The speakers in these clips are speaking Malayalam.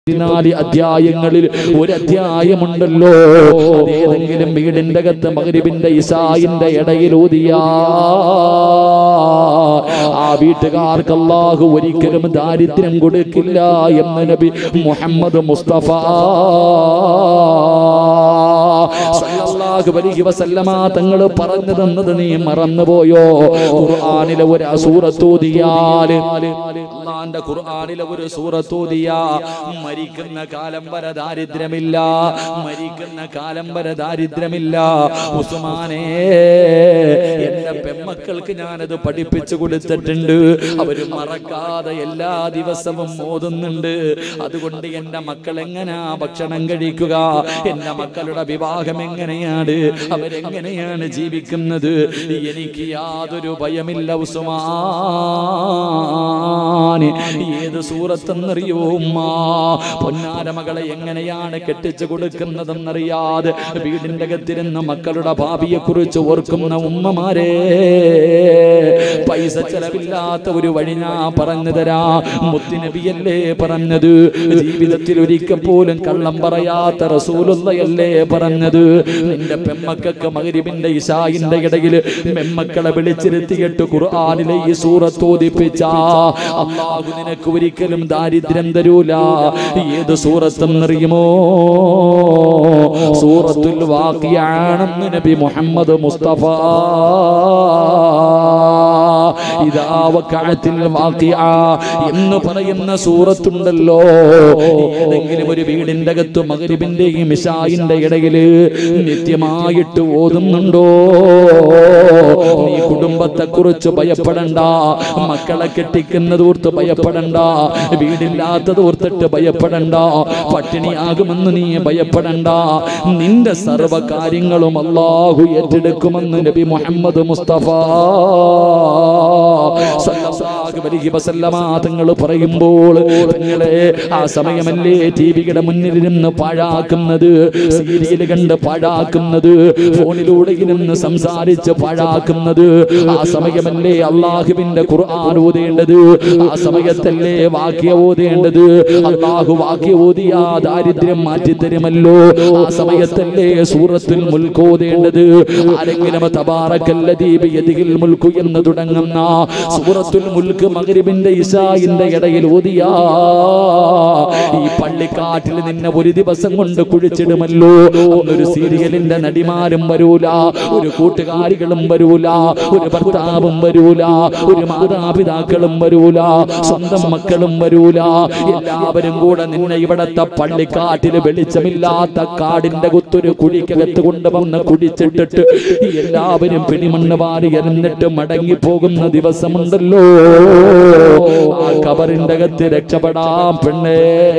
പതിനാല് അധ്യായങ്ങളിൽ ഒരു അധ്യായമുണ്ടല്ലോ ഏതെങ്കിലും വീടിന്റെ അകത്ത് മകരിബിന്റെ ഇസായിന്റെ ഇടയിൽ ഊതിയ ആ വീട്ടുകാർക്ക് അള്ളാഹു ഒരിക്കലും ദാരിദ്ര്യം കൊടുക്കില്ല എന്ന് നബി മുഹമ്മദ് മുസ്തഫ സല്ലല്ലാഹു അലൈഹി വസല്ലമ തങ്ങൾ പറഞ്ഞു തന്നത് നീ മറന്നുപോയോ ഖുർആനിലെ ഒരു സൂറത്തൂതിയാൽ അള്ളാന്റെ ഖുർആനിലെ ഒരു സൂറത്തൂതിയാ മരിക്കുന്ന കാലം വരെ ദാരിദ്ര്യമില്ല മരിക്കുന്ന കാലം വരെ ദാരിദ്ര്യമില്ല ഉസ്മാനേ എന്റെ പെമ്മക്കൾക്ക് ഞാനത് പഠിപ്പിച്ചു കൊടുത്തിട്ടുണ്ട് അവര് മറക്കാതെ എല്ലാ ദിവസവും ഓതുന്നുണ്ട് അതുകൊണ്ട് എന്റെ മക്കൾ എങ്ങനെയാ ഭക്ഷണം കഴിക്കുക എന്റെ മക്കളുടെ വിവാഹം എങ്ങനെയാണ് അവരെങ്ങനെയാണ് ജീവിക്കുന്നത് എനിക്ക് യാതൊരു ഭയമില്ല ഉസ്മാൻ ഏത് സൂറത്തെന്നറിയോ ഉമ്മ പൊന്നാര മകളെ എങ്ങനെയാണ് കെട്ടിച്ചു കൊടുക്കുന്നതെന്നറിയാതെ വീടിന്റെ അകത്തിരുന്ന് മക്കളുടെ ഭാവിയെ കുറിച്ച് ഓർക്കുന്ന ഉമ്മമാരെ പൈസ ചെലവില്ലാത്ത ഒരു വഴി ഞാൻ പറഞ്ഞു തരാ മുത്തിനബിയല്ലേ പറഞ്ഞത് ജീവിതത്തിൽ ഒരിക്കൽ പോലും കള്ളം പറയാത്ത റസൂലുള്ളയല്ലേ പറഞ്ഞത് നിന്റെ പെമ്മക്കൾക്ക് മകരിബിന്റെ ഇശായിന്റെ ഇടയിൽ മെമ്മക്കളെ വിളിച്ചിരുത്തിയിട്ട് ഖുർആനിലെ ഈ സൂറത്ത് ഓദിപ്പിച്ച അള്ളാഹു നിനക്ക് ഒരിക്കലും ദാരിദ്ര്യം തരൂല ഏത് സൂറത്തെന്നറിയുമോ സൂറത്തുൽ വാക്കിയാണെന്ന് നബി മുഹമ്മദ് മുസ്തഫ ഇതാ വക്കഅത്തിൽ വാക്കിയ എന്ന് പറയുന്ന സൂറത്തുണ്ടല്ലോ ഏതെങ്കിലും ഒരു വീടിന്റെ അകത്ത് മകരിബിന്റെയും ഇശായിന്റെ ഇടയില് നിത്യമായിട്ട് ഓതുന്നുണ്ടോ നീ കുടുംബത്തെ കുറിച്ച് ഭയപ്പെടണ്ട മക്കളെ കെട്ടിക്കുന്നത് ഓർത്ത് ഭയപ്പെടണ്ട വീടില്ലാത്തത് ഓർത്തിട്ട് ഭയപ്പെടണ്ട പട്ടിണിയാകുമെന്ന് നീ ഭയപ്പെടണ്ട നിന്റെ സർവ കാര്യങ്ങളും അള്ളാഹു ഏറ്റെടുക്കുമെന്ന് നബി മുഹമ്മദ് മുസ്തഫ സല്ലല്ലാഹു അലൈഹി വസല്ലമ തങ്ങൾ പറയുമ്പോൾ നിങ്ങളെ ആ സമയമല്ലേ ടിവിയുടെ മുന്നിലിരുന്ന് പാഴാക്കുന്നത് സീരിയൽ കണ്ട് പാഴാക്കുന്നത് ഫോണിലൂടെ ഇരുന്ന് സംസാരിച്ച് പാഴാക്കുന്നത് ആ സമയമല്ലേ അള്ളാഹുവിന്റെ ഖുർആൻ ഓതേണ്ടത് ആ സമയത്തല്ലേ വാക്യ ഓതേണ്ടത് അള്ളാഹു വാക്യ ഓതിയ ദാരിദ്ര്യം മാറ്റിത്തരുമല്ലോ ആ സമയത്തല്ലേ സൂറത്തിൽ മുൽക്ക് ഓതേണ്ടത് ആരെങ്കിലും തബാറക്കല്ലദീ ബിയദിഹിൽ മുൽക്കു എന്ന് തുടങ്ങുന്ന സൂറത്തുൽ മുൽക്ക് മഗ്രിബിന്റെ ഇശായിന്റെ ഇടയിൽ ഓതിയാ ഈ പള്ളിക്കാട്ടിൽ നിന്നെ ഒരു ദിവസം കൊണ്ട് കുഴിച്ചിടുമല്ലോ ഒരു സീരിയലിന്റെ നടിമാരും വരൂല ഒരു കൂട്ടുകാരികളും വരൂല ഒരു ഭർത്താവും വരൂല ഒരു മാതാപിതാക്കളും വരൂല സ്വന്തം മക്കളും വരൂല എല്ലാവരും കൂടെ നിന്നെ ഇവിടത്തെ പള്ളിക്കാട്ടിൽ വെളിച്ചമില്ലാത്ത കാടിന്റെ കുത്തൊരു കുഴിക്കകത്ത് കൊണ്ടുവന്ന് കുടിച്ചിട്ടിട്ട് എല്ലാവരും പിടിമണ്ണ് വാരി എറിഞ്ഞിട്ട് മടങ്ങി പോകുന്ന ദിവസമുണ്ടല്ലോ ആ കബറിന്റെ അകത്ത് രക്ഷപ്പെടാം പെണ്ണേ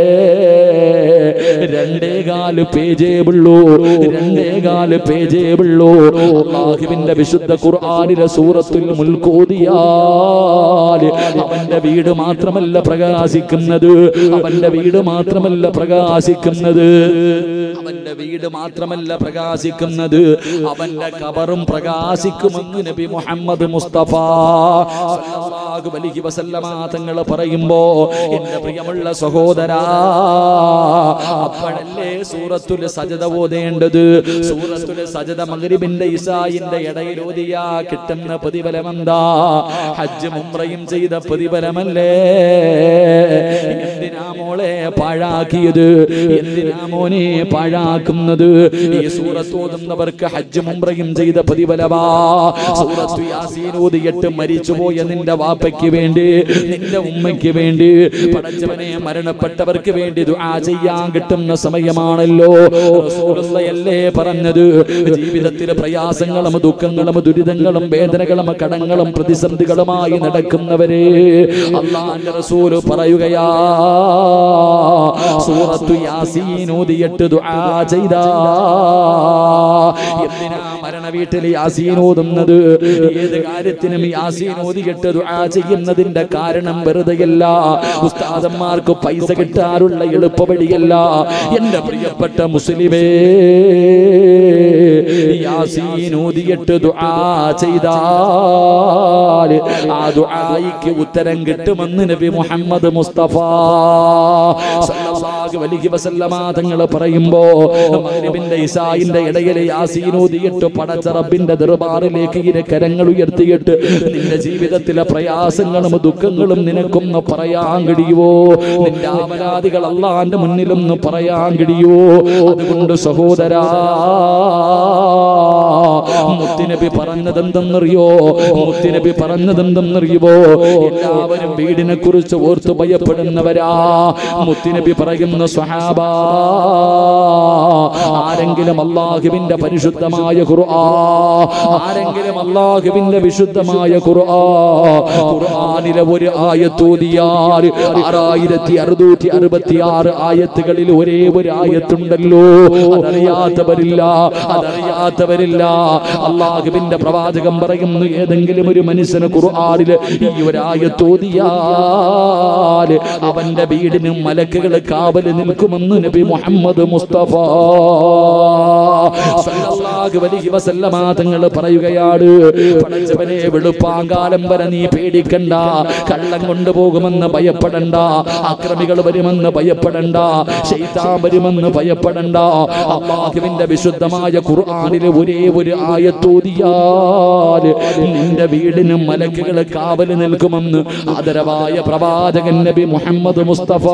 രണ്ടേകാല് പേജേ ഉള്ളൂ രണ്ടേകാല് പേജേ ഉള്ളൂ അള്ളാഹുവിന്റെ വിശുദ്ധ ഖുർആനിലെ സൂറത്തുൽ മുൽക്കോദിയാൽ അവന്റെ വീട് മാത്രമല്ല പ്രകാശിക്കുന്നത് അവന്റെ വീട് മാത്രമല്ല പ്രകാശിക്കുന്നത് അവന്റെ വീട് മാത്രമല്ല പ്രകാശിക്കുന്നത് അവന്റെ കബറും പ്രകാശിക്കുമെന്ന് നബി മുഹമ്മദ് മുസ്തഫ സല്ലല്ലാഹു അലൈഹി വസല്ലമ തങ്ങൾ പറയുമ്പോ എന്റെ പ്രിയമുള്ള സഹോദരാ അപ്പോഴല്ലേ സൂറത്തുൽ സജദ ഓതേണ്ടത് സൂറത്തുൽ സജദ മഗ്രിബിന്റെ ഇസായിന്റെ ഇടയിൽ ഓതിയാ കിട്ടുന്ന പ്രതിഫലം എന്താ ഹജ്ജ് മുംറയും ചെയ്ത പ്രതിഫലമല്ലേ എന്തിനാ മോളെ പാഴാക്കിയത് എന്തിനാ മോനെ പാഴാക്കുന്നത് ഈ സൂറത്ത് ഓതുന്നവർക്ക് ഹജ്ജ് മുംറയും ചെയ്ത പ്രതിഫലമാ സൂറത്ത് യാസീൻ ഓതിയിട്ട് മരിച്ചുപോയ നിന്റെ വാപ്പയ്ക്ക് വേണ്ടി നിന്റെ ഉമ്മയ്ക്ക് വേണ്ടി പടച്ചവനെ മരണപ്പെട്ടവർക്ക് വേണ്ടി ദുആ ചെയ്യാൻ കിട്ടുന്ന സമയമാണല്ലോ റസൂലുള്ളയല്ലേ പറഞ്ഞത് ജീവിതത്തിലെ പ്രയാസങ്ങളും ദുഃഖങ്ങളും ദുരിതങ്ങളും വേദനകളും കടങ്ങളും പ്രതിസന്ധികളുമായി നടക്കുന്നവരെ അള്ളാന്റെ റസൂല് പറയുകയാ സൂറത്തു യാസീൻ ഓതിയിട്ട് ദുആ ചെയ്താ എന്തിനാ മരണ വീട്ടിൽ യാസീൻ ഓതുന്നത് ഏത് കാര്യത്തിനും യാസീൻ ഓതിയിട്ട് ദുആ ചെയ്യുന്നതിന്റെ കാരണം വെറുതെയല്ല ഉസ്താദന്മാർക്ക് പൈസ കിട്ടാറുള്ള എളുപ്പവഴിയല്ല എന്റെ പ്രിയപ്പെട്ട മുസ്ലിമേ യാസീൻ ഓതിയിട്ട് ദുആ ചെയ്താൽ ആ ദുആയിക്ക് ഉത്തരം കിട്ടുമെന്ന് നബി മുഹമ്മദ് മുസ്തഫ സല്ലല്ലാഹു സല്ലല്ലാഹു അലൈഹി വസല്ലമ തങ്ങൾ പറയുമ്പോ മഗ്രിബിന്റെ ഇശായിന്റെ ഇടയിൽ യാസീൻ ഓതിയിട്ട് പടച്ച റബ്ബിന്റെ ദർബാറിലേക്ക് ഇരു കരങ്ങൾ ഉയർത്തിയിട്ട് നിന്റെ ജീവിതത്തിലെ പ്രയാസങ്ങളും ദുഃഖങ്ങളും നിനക്കൊന്ന് പറയാൻ കഴിയുവോ നിന്റെ അപരാധികൾ അള്ളാന്റെ മുന്നിലൊന്ന് പറയാൻ കഴിയുവോ അതുകൊണ്ട് സഹോദരാ മുത്തുനബി പറഞ്ഞതെന്തെന്നറിയോ മുത്തുനബി പറഞ്ഞതെന്തെന്നറിയുവോ എല്ലാവരും വീടിനെ കുറിച്ച് ഓർത്ത് ഭയപ്പെടുന്നവരാ മുത്തുനബി പറയുന്ന സ്വഹാബ ആരെങ്കിലും അള്ളാഹുവിന്റെ പരിശുദ്ധമായ ഖുർആ ആരെങ്കിലും അള്ളാഹുവിന്റെ വിശുദ്ധമായ ഖുർആ ഖുർആനിലെ ഒരു ആയത്തോതിയാൽ ആറായിരത്തി അറുന്നൂറ്റി അറുപത്തി ആറ് ആയത്തുകളിൽ ഒരേ ഒരു ആയത്തുണ്ടല്ലോ അതറിയാത്തവരില്ല അതറിയാത്തവരില്ല അള്ളാഹുവിന്റെ പ്രവാചകം പറയുന്നു ഏതെങ്കിലും ഒരു മനുഷ്യന് ഖുർആനില് ഈ ഒരു ആയത്തോതിയാൽ അവന്റെ വീടിനും മലക്കുകൾ കാവല് നിൽക്കുമെന്ന് നബി മുഹമ്മദ് മുസ്തഫ സല്ലല്ലാഹു അലൈഹി വസല്ലമ തങ്ങൾ പറയുകയാണ് പടച്ചവനെ വെളുപ്പാങ്കാലം വരെ നീ പേടിക്കണ്ട കള്ളം കൊണ്ടുപോകുമെന്ന് ഭയപ്പെടണ്ട അക്രമികൾ വരുമെന്ന് ഭയപ്പെടണ്ട ശൈത്താൻ വരുമെന്ന് ഭയപ്പെടണ്ട അള്ളാഹുവിന്റെ വിശുദ്ധമായ ഖുർആനിലെ ഒരേ ഒരു ആയത്തോതിയാൽ നിന്റെ വീടിനും മലക്കുകൾ കാവല് നിൽക്കുമെന്ന് ആദരവായ പ്രവാചകൻ നബി മുഹമ്മദ് മുസ്തഫ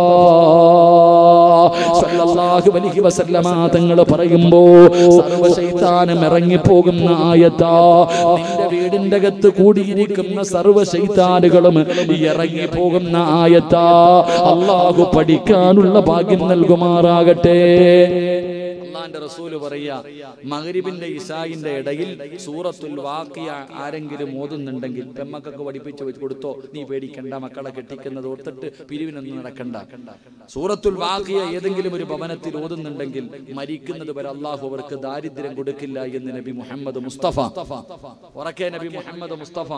സല്ലല്ലാഹു അലൈഹി വസല്ലമ തങ്ങൾ പറയുമ്പോ സർവശൈത്താനും ഇറങ്ങിപ്പോകുന്ന ആയത്താ നിന്റെ വീടിന്റെ അകത്ത് കൂടിയിരിക്കുന്ന സർവശൈത്താനുകളും ഇറങ്ങിപ്പോകുന്ന ആയത്താ അള്ളാഹു പഠിക്കാനുള്ള ഭാഗ്യം നൽകുമാറാകട്ടെ അള്ളാന്റെ റസൂല് പറയാ മഗ്രിബിന്റെ ഇശായിന്റെ ഇടയിൽ സൂറത്തുൽ വാക്കിയ ആരെങ്കിലും ഓതുന്നുണ്ടെങ്കിൽ പെമ്മക്കൊക്കെ പഠിപ്പിച്ചു വെച്ച് കൊടുത്തോ നീ പേടിക്കണ്ട മക്കളെ കെട്ടിക്കുന്നത് ഓർത്തിട്ട് പിരിവിനൊന്നും നടക്കണ്ട സൂറത്തുൽ വാക്കിയ ഏതെങ്കിലും ഒരു ഭവനത്തിൽ ഓതുന്നുണ്ടെങ്കിൽ മരിക്കുന്നത് വരെ അള്ളാഹു അവർക്ക് ദാരിദ്ര്യം കൊടുക്കില്ല എന്ന് നബി മുഹമ്മദ് മുസ്തഫ ഉറക്കെ നബി മുഹമ്മദ് മുസ്തഫ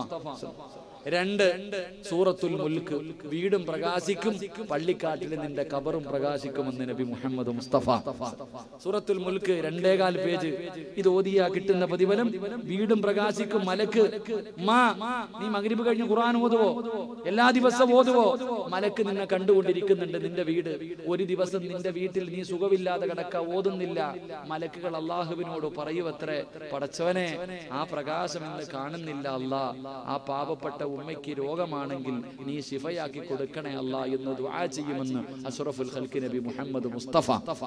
രണ്ട് സൂറത്തുൽ മുൽക്ക് വീടും പ്രകാശിക്കും പള്ളിക്കാട്ടിൽ നിന്റെ കബറും പ്രകാശിക്കുമെന്ന് നബി മുഹമ്മദ് മുസ്തഫ സൂറത്തുൽ മുൽക്ക് രണ്ടേകാൽ പേജ് ഇത് ഓതിയാ കിട്ടുന്ന പ്രതിഫലം വീടും പ്രകാശിക്കും മലക്ക് മാ നീ മഗ്രിബ് കഴിഞ്ഞ് ഖുർആൻ ഓതുവോ എല്ലാ ദിവസവും ഓതുവോ മലക്ക് നിന്നെ കണ്ടുകൊണ്ടിരിക്കുന്നുണ്ട് നിന്റെ വീട് ഒരു ദിവസം നിന്റെ വീട്ടിൽ നീ സുഖമില്ലാതെ കിടക്ക ഓതുന്നില്ല മലക്കുകൾ അള്ളാഹുവിനോട് പറയുവത്രേ പടച്ചവനെ ആ പ്രകാശം ഇന്ന് കാണുന്നില്ല അല്ലാ ആ പാവപ്പെട്ട ഉമ്മയ്ക്ക് രോഗമാണെങ്കിൽ നീ ശിഫയാക്കി കൊടുക്കണേ അല്ല എന്ന് ദുആ ചെയ്യുമെന്ന് അഷ്റഫുൽ ഖൽക്ക് നബി മുഹമ്മദ് മുസ്തഫ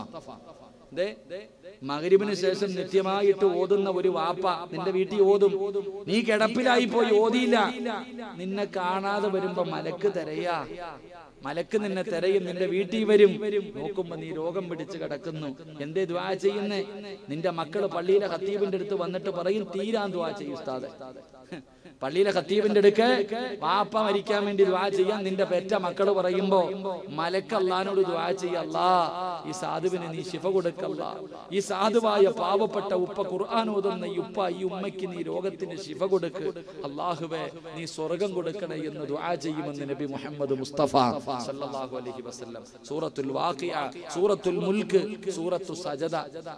ദേ, മഗ്രിബിന് ശേഷം നിത്യമായിട്ട് ഓതുന്ന ഒരു വാപ്പ നിന്റെ വീട്ടിൽ ഓതും നീ കിടപ്പിലായി പോയി ഓതിയില്ല നിന്നെ കാണാതെ വരുമ്പോ മലക്ക് തെരയാ മലക്ക് നിന്നെ തെരയും നിന്റെ വീട്ടിൽ വരും നോക്കുമ്പോ നീ രോഗം പിടിച്ച് കിടക്കുന്നു എന്തേ ദ്വാ ചെയ്യുന്നേ നിന്റെ മക്കള് പള്ളിയിലെ ഹത്തീബിന്റെ അടുത്ത് വന്നിട്ട് പറയും തീരാൻ ദ്വാ ചെയ്യും ഉസ്താദെ പള്ളിയിലെ ഖത്തീബിന്റെ അടുക്ക് വാപ്പ മരിക്കാൻ വേണ്ടി ദ്വാ ചെയ്യാൻ നിന്റെ പെറ്റ മക്കള് പറയുമ്പോ മലക്ക് അള്ളഹാനോട് ദ്വാ ചെയ്യല്ലാ ഈ സാധുവിന് നീ ശിഫ കൊടുക്കല്ല ഈ സാധുവായ പാവപ്പെട്ട ഉപ്പ ഖുർആൻ ഓതുന്ന ഈ ഉപ്പ ഈ ഉമ്മയ്ക്ക് നീ രോഗത്തിന് ശിഫ കൊടുക്ക് അള്ളാഹുവെ നീ സ്വർഗം കൊടുക്കണേ എന്ന് ദ്വാ ചെയ്യുമെന്ന് നബി മുഹമ്മദ് മുസ്തഫ സല്ലല്ലാഹു അലൈഹി വസല്ലം സൂറത്തുൽ വാഖിയ സൂറത്തുൽ മുൽക്ക് സൂറത്തു സജദ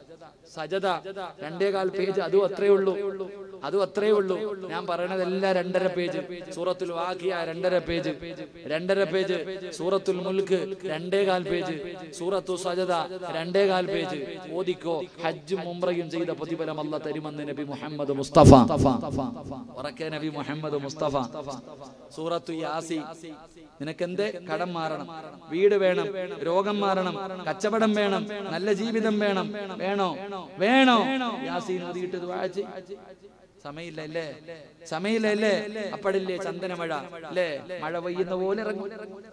സജദ രണ്ടേകാൽ പേജ് അതും അത്രേ ഉള്ളൂ അതും അത്രേ ഉള്ളൂ ഞാൻ പറയണതെല്ലാം രണ്ടര പേജ് സൂറത്തുൽ വാഖിയ രണ്ടര പേജ് രണ്ടര പേജ് സൂറത്തുൽ മുൽക്ക് രണ്ടേകാൽ പേജ് സൂറത്തു സജദ രണ്ടേകാൽ പേജ് ഓദിക്കോ ഹജ്ജും ഉംറയും ചെയ്ത പ്രതിഫലം അല്ല തരുമെന്ന് നബി മുഹമ്മദ് മുസ്തഫ ഉറക്കെ നബി മുഹമ്മദ് മുസ്തഫ സൂറത്തു യാസി നിനക്കെന്തേ കടം മാറണം വീട് വേണം രോഗം മാറണം കച്ചവടം വേണം നല്ല ജീവിതം വേണം വേണോ വേണോ യാസീൻ ഓതിയിട്ട് ദുആ ചെയ്യ്. സമയില്ല അല്ലേ സമയില്ല അല്ലേ അപ്പടില്ലേ ചന്ദനമഴ അല്ലേ മഴ പെയ്യുന്ന പോലെ ഇറങ്ങും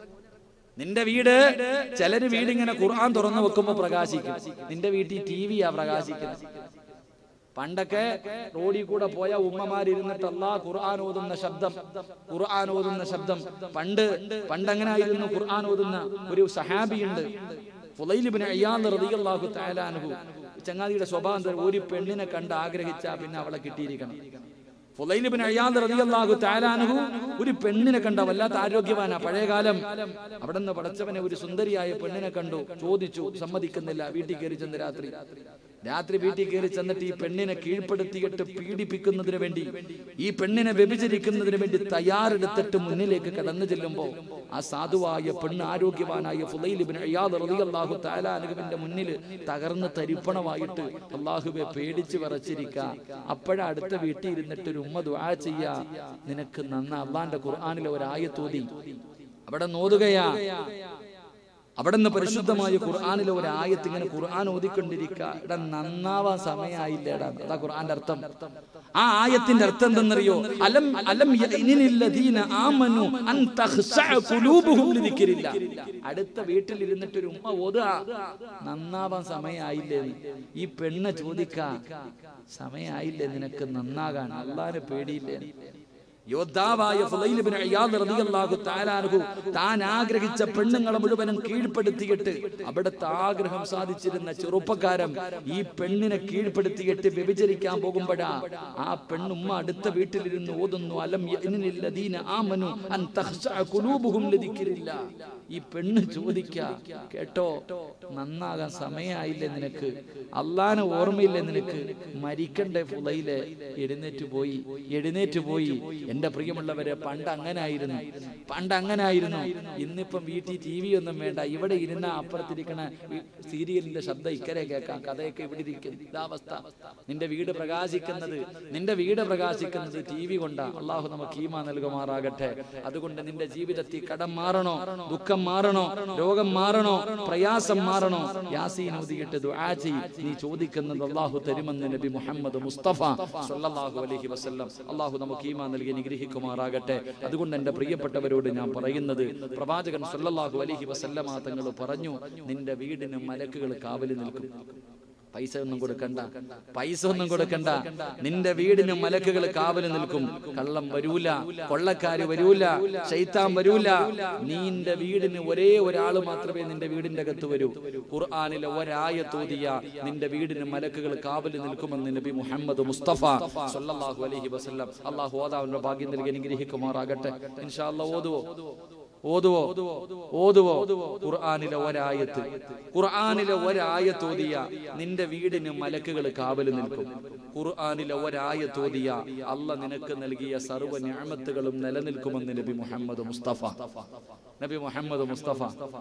നിന്റെ വീട് ചിലര് വീട് ഇങ്ങനെ ഖുർആൻ തുറന്നു വെക്കുമ്പോ പ്രകാശിക്കും നിന്റെ വീട്ടിൽ ടി വിയാ പ്രകാശിക്കുന്നത് പണ്ടൊക്കെ റോഡിൽ കൂടെ പോയ ഉമ്മമാരിരുന്നിട്ട് അല്ലാ ഖുർആൻ ഓതുന്ന ശബ്ദം ഖുർആൻ ഓതുന്ന ശബ്ദം പണ്ട് പണ്ടങ്ങനെ ആയിരുന്നു ഖുർആൻ ഓതുന്ന ഒരു സഹാബിയുണ്ട് ഫുലൈലിബിന് അയ്യാന്ന് റളിയല്ലാഹു തആല അൻഹു ചങ്ങാതിയുടെ സ്വഭാവം എന്താ? ഒരു പെണ്ണിനെ കണ്ട് ആഗ്രഹിച്ചാ പിന്നെ അവളെ കിട്ടിയിരിക്കണം ഫുലൈലിബിന് അയ്യാന്ന് റളിയല്ലാഹു തആല അൻഹു ഒരു പെണ്ണിനെ കണ്ട വല്ലാത്ത ആരോഗ്യവാനാ പഴയ കാലം അവിടെ നിന്ന് പടച്ചവനെ ഒരു സുന്ദരിയായ പെണ്ണിനെ കണ്ടു ചോദിച്ചു സമ്മതിക്കുന്നില്ല വീട്ടിൽ കയറി ചെന്ന് രാത്രി രാത്രി വീട്ടിൽ കയറി ചെന്നിട്ട് ഈ പെണ്ണിനെ കീഴ്പ്പെടുത്തിയിട്ട് പീഡിപ്പിക്കുന്നതിന് വേണ്ടി ഈ പെണ്ണിനെ വ്യഭിചരിക്കുന്നതിന് വേണ്ടി തയ്യാറെടുത്തിട്ട് മുന്നിലേക്ക് കടന്നു ചെല്ലുമ്പോൾ ആ സാധുവായ പെണ്ണ് ആരോഗ്യവാനായ ഫുലൈലിബിൻ അയ്യാദ് റളിയല്ലാഹു തആല അനുഗമിന്റെ മുന്നിൽ തകർന്ന് തരിപ്പണമായിട്ട് അള്ളാഹുവെ പേടിച്ച് വിറച്ചിരിക്കുക അപ്പോഴാ അടുത്ത വീട്ടിൽ ഇരുന്നിട്ട് ഒരു ഉമ്മ ദുആ ചെയ്യാ നിനക്ക് നന്ന അള്ളാന്റെ ഖുർആനിലെ ഒരു ആയത്തോതി അവിടെ നോതുകയാ അവിടെ നിന്ന് പരിശുദ്ധമായ ഖുർആാനിലെ ഒരു ആയത്ത് ഇങ്ങനെ ഖുർആൻ ഓതിക്കൊണ്ടിരിക്കുക എടാ നന്നാവാൻ സമയമായില്ലേടാ അതാ ഖുർആന്റെ അർത്ഥം ആ ആയത്തിന്റെ അർത്ഥം എന്തെന്നറിയോ അലം അലം യഅ്നിനില്ലദീന ആമനു അൻ തഖ്ശഅ ഖുലൂബുഹും ലിദിക്രില്ല അടുത്ത വീട്ടിൽ ഇരുന്നിട്ട് ഒരു ഉമ്മ ഓതുക നന്നാവാൻ സമയമായില്ലേ ഈ പെണ്ണ് ചോദിക്ക സമയമായില്ലേ നിനക്ക് നന്നാകാൻ അള്ളാഹിനെ പേടിയില്ലേ യോദ്ധാവായ ഫുലൈൽ ഇബ്നു ഇയാദ് റളിയല്ലാഹു തആല അൻഹു താൻ ആഗ്രഹിച്ച പെണ്ണുങ്ങളെ മുഴുവനും കീഴ്പ്പെടുത്തിയിട്ട് അവിടുത്തെ ആഗ്രഹം സാധിച്ചിരുന്ന ചെറുപ്പക്കാരൻ ഈ പെണ്ണിനെ കീഴ്പ്പെടുത്തിയിട്ട് വ്യഭിചരിക്കാൻ പോകുമ്പോഴാ ആ പെണ്ണുമ്മ അടുത്ത വീട്ടിലിരുന്ന് ഓതുന്നു അലം യഅ്നില്ലദീന ആമനു അൻ തഖ്ശഅ ഖുലൂബുഹും ലദിക്രില്ല ഈ പെണ്ണ് ചോദിക്ക കേട്ടോ നന്നാകാൻ സമയമായില്ലേ നിനക്ക് അള്ളാനെ ഓർമ്മയില്ലേ നിനക്ക് മരിക്കണ്ടേ ഫുലൈലെ എഴുന്നേറ്റ് പോയി എഴുന്നേറ്റ് പോയി എന്റെ പ്രിയമുള്ളവരെ പണ്ട് അങ്ങനായിരുന്നു പണ്ട് അങ്ങനായിരുന്നു ഇന്നിപ്പം വീട്ടിൽ ടി വി ഒന്നും വേണ്ട ഇവിടെ ഇരുന്ന അപ്പുറത്തിരിക്കണ സീരിയലിന്റെ ശബ്ദം ഇക്കരെ കേൾക്കാം കഥയൊക്കെ ഇവിടെ ഇരിക്കും ഇതാ അവസ്ഥ നിന്റെ വീട് പ്രകാശിക്കുന്നത് നിന്റെ വീട് പ്രകാശിക്കുന്നത് ടി വി കൊണ്ടാ അള്ളാഹു നമുക്ക് ഈമ നൽകുമാറാകട്ടെ അതുകൊണ്ട് നിന്റെ ജീവിതത്തിൽ കടം മാറണോ ദുഃഖം മാറണോ രോഗം മാറണോ പ്രയാസം മാറണോ യാസീൻ ഊതിയിട്ട് ദുആ ചെയ് നീ ചോദിക്കുന്നത് അള്ളാഹു തരുമെന്ന് നബി മുഹമ്മദ് മുസ്തഫ സല്ലല്ലാഹു അലൈഹി വസല്ലം അള്ളാഹു നമുക്ക് ഈമാ നൽകി അനുഗ്രഹിക്കുമാറാകട്ടെ അതുകൊണ്ട് എൻ്റെ പ്രിയപ്പെട്ടവരോട് ഞാൻ പറയുന്നത് പ്രവാചകൻ സല്ലല്ലാഹു അലൈഹി വസല്ലമ തങ്ങൾ പറഞ്ഞു നിന്റെ വീടിന് മലക്കുകൾ കാവല് നിൽക്കും പൈസ ഒന്നും കൊടുക്കണ്ട പൈസ ഒന്നും കൊടുക്കണ്ട നിന്റെ വീടിന് മലക്കുകൾ കാവല് നിൽക്കും കള്ളം വരൂല കൊള്ളക്കാര് വരൂല ശൈത്താൻ വരൂല നിന്റെ വീടിന് ഒരേ ഒരാൾ മാത്രമേ നിന്റെ വീടിന്റെ അകത്ത് വരൂ ഖുർആാനിലെ ഒരായ തോതിയ നിന്റെ വീടിന് മലക്കുകൾ കാവല് നിൽക്കുമെന്ന് നബി മുഹമ്മദ് മുസ്തഫ സല്ലല്ലാഹു അലൈഹി വസല്ലം അള്ളാഹു ഓതാവിന്റെ ഭാഗ്യം നൽകി അനുഗ്രഹിക്കുമാറാകട്ടെ ഇൻഷാ അല്ലാഹ് ഓതുവോ ഓതുവോ ഓതുവോ ഖുർആാനിലെ ഒരായത്ത് ഖുർആാനിലെ ഒരായത്ത് ഓതിയ നിന്റെ വീടിന് മലക്കുകൾ കാവല് നിൽക്കും ഖുർആാനിലെ ഒരായത്ത് ഓതിയ അല്ല നിനക്ക് നൽകിയ സർവ്വ ഞാമത്തുകളും നിലനിൽക്കുമെന്ന് നബി മുഹമ്മദ് മുസ്തഫ നബി മുഹമ്മദ് മുസ്തഫ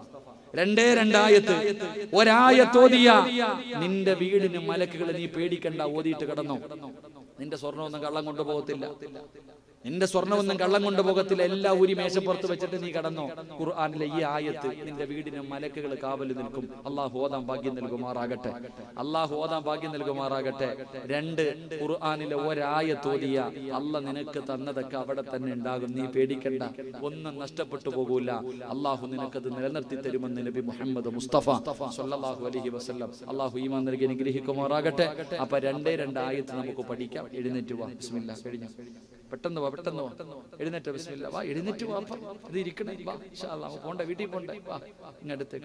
രണ്ടേ രണ്ടായത്ത് ഒരായത്ത് ഓതിയ നിന്റെ വീടിന് മലക്കുകൾ നീ പേടിക്കണ്ട ഓതിയിട്ട് കിടന്നോ നിന്റെ സ്വർണ്ണമൊന്നും കള്ളം കൊണ്ടുപോകത്തില്ല നിന്റെ സ്വർണ്ണമൊന്നും കള്ളം കൊണ്ട് പോകത്തില്ല എല്ലാം ഊരി മേശപ്പുറത്ത് വെച്ചിട്ട് നീ കടന്നോ ഖുർആാനിലെ ഈ ആയത്ത് നിന്റെ വീടിന് മലക്കുകൾ കാവല് നിൽക്കും അള്ളാഹു ഓതാൻ ഭാഗ്യം നൽകുമാറാകട്ടെ അള്ളാഹു ഓതാൻ ഭാഗ്യം നൽകുമാറാകട്ടെ രണ്ട് ഖുർആാനിലെ ഒരായത്ത് ഓതിയ അല്ല നിനക്ക് തന്നതൊക്കെ അവിടെ തന്നെ ഉണ്ടാകും നീ പേടിക്കണ്ട ഒന്നും നഷ്ടപ്പെട്ടു പോകൂല അള്ളാഹു നിനക്കത് നിലനിർത്തി തരുമെന്ന് നബി മുഹമ്മദ് മുസ്തഫ സല്ലല്ലാഹു അലൈഹി വസല്ലം അള്ളാഹു ഈമാൻ നൽകി അനുഗ്രഹിക്കുമാറാകട്ടെ അപ്പൊ രണ്ടേ രണ്ട് ആയത്ത് നമുക്ക് പഠിക്കാം എഴുന്നേറ്റ് വാ ബിസ്മില്ലാ കഴിഞ്ഞു പെട്ടെന്ന് വാ പെട്ടെന്ന് വാ എഴുന്നേറ്റ് ബിസ്മില്ല വാ എഴുന്നേറ്റ് വാ അപ്പം. ഇത് ഇരിക്കണേ വാ ഇൻഷാ അല്ലാ പോണ്ട വീട്ടിൽ പോണ്ടേ വാ ഇങ്ങടുത്തേക്ക്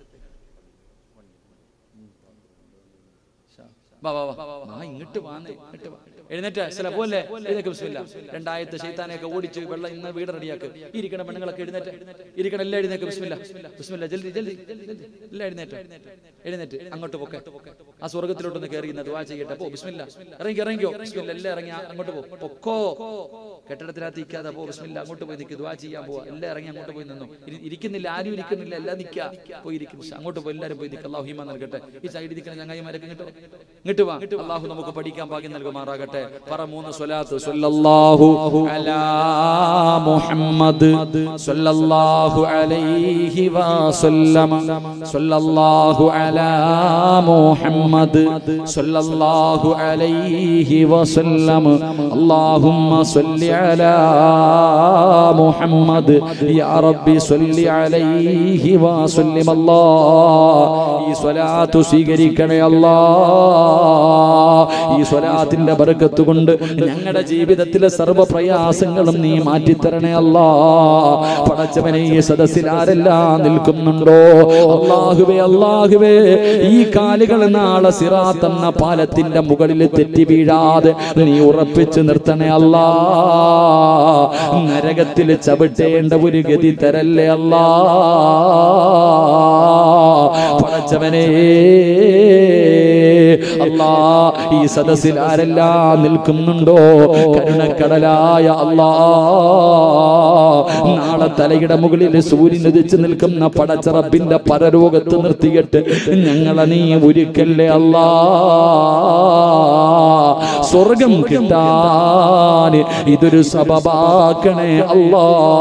വാ വാ വാ വാ ഇങ്ങോട്ട് വാന്നേ ഇങ്ങോട്ട് വാ എഴുന്നേറ്റ് ചില പോലെ എഴുന്നേക്ക് ബിസ്മില്ല രണ്ടായത്ത് ശൈത്താനെയൊക്കെ ഓടിച്ച് വെള്ളം ഇന്ന് വീട് റെഡിയാക്ക് ഇരിക്കണ പെണ്ണുങ്ങളൊക്കെ എഴുന്നേറ്റ് ഇരിക്കണ എല്ലാം എഴുന്നേക്ക് ബിസ്മില്ല ബിസ്മില്ല ജൽദി ജൽദി ജൽദി. എല്ലാം എഴുന്നേറ്റ് എഴുന്നേറ്റ് അങ്ങോട്ട് പോക്കെ ആ സ്വർഗത്തിലോട്ടൊന്ന് കയറി ഇന്ന് ദുആ ചെയ്യട്ടെ പോ ബിസ്മില്ല ഇറങ്ങി ഇറങ്ങിയോ ബിസ്മില്ല എല്ലാം ഇറങ്ങി ആ- അങ്ങോട്ട് പോ പൊക്കോ കെട്ടിടത്തിനകത്ത് ഇരിക്കാതെ പോ ബിസ്മില്ല അങ്ങോട്ട് പോയി നിൽക്ക് ദുആ ചെയ്യാൻ പോവാ എല്ലാം ഇറങ്ങി അങ്ങോട്ട് പോയി നിന്നു ഇരി- ഇരിക്കുന്നില്ല ആരും ഇരിക്കുന്നില്ല എല്ലാം നിൽക്കുക പോയി ഇരിക്കും അങ്ങോട്ട് പോയി എല്ലാവരും പോയി നിൽക്കുക അള്ളാഹു ഹിമ നൽകട്ടെ ഈ സൈഡിൽ നിൽക്കുന്ന ചങ്ങായിമാരൊക്കെ ഇങ്ങോട്ട് വാ. ഇങ്ങോട്ട് വാ അള്ളാഹു നമുക്ക് പഠിക്കാൻ ഭാഗ്യം നൽകുമാറാകട്ടെ പറ മൂന്ന് സ്വലാത്ത് സല്ലല്ലാഹു അലാ മുഹമ്മദ് സല്ലല്ലാഹു അലൈഹി വസല്ലം സല്ലല്ലാഹു അലാ മുഹമ്മദ് സല്ലല്ലാഹു അലൈഹി വസല്ലം അല്ലാഹുമ്മ സല്ലി അലാ മുഹമ്മദ് യാ റബ്ബി സല്ലി അലൈഹി വസല്ലം അല്ലാഹ് ഈ സ്വലാത്ത് സ്വീകരിക്കണേ അല്ലാ ഈ സ്വലാത്തിന്റെ ബർക്കത്ത് കൊണ്ട് ഞങ്ങളുടെ ജീവിതത്തിലെ സർവ്വ പ്രയാസങ്ങളും നീ മാറ്റിത്തരണേ അല്ലാ പടച്ചവനെ ഈ സദസ്സിൽ ആരെല്ലാം നിൽക്കുന്നുണ്ടോ അള്ളാഹുവേ അള്ളാഹുവേ ഈ കാലുകൾ നാളെ സിറാത്ത് എന്ന പാലത്തിന്റെ മുകളിൽ തെറ്റി വീഴാതെ നീ ഉറപ്പിച്ചു നിർത്തണേ അല്ലാ നരകത്തിൽ ചവിട്ടേണ്ട ഒരു ഗതി തരല്ലേ അല്ലാ പടച്ചവനേ അല്ലാ ഈ സദസ്സിൽ ആരെല്ലാം നിൽക്കുന്നുണ്ടോ കരുണക്കടലായ അല്ലാ നാളെ തലയുടെ മുകളിൽ സൂര്യൻ ഉദിച്ച് നിൽക്കുന്ന പടച്ചറബിന്റെ പരലോകത്ത് നിർത്തിയിട്ട് ഞങ്ങളെ നീ ഒരുക്കല്ലേ അല്ലാ സ്വർഗം കിട്ടാൻ ഇതൊരു സബബാക്കണേ അല്ലാ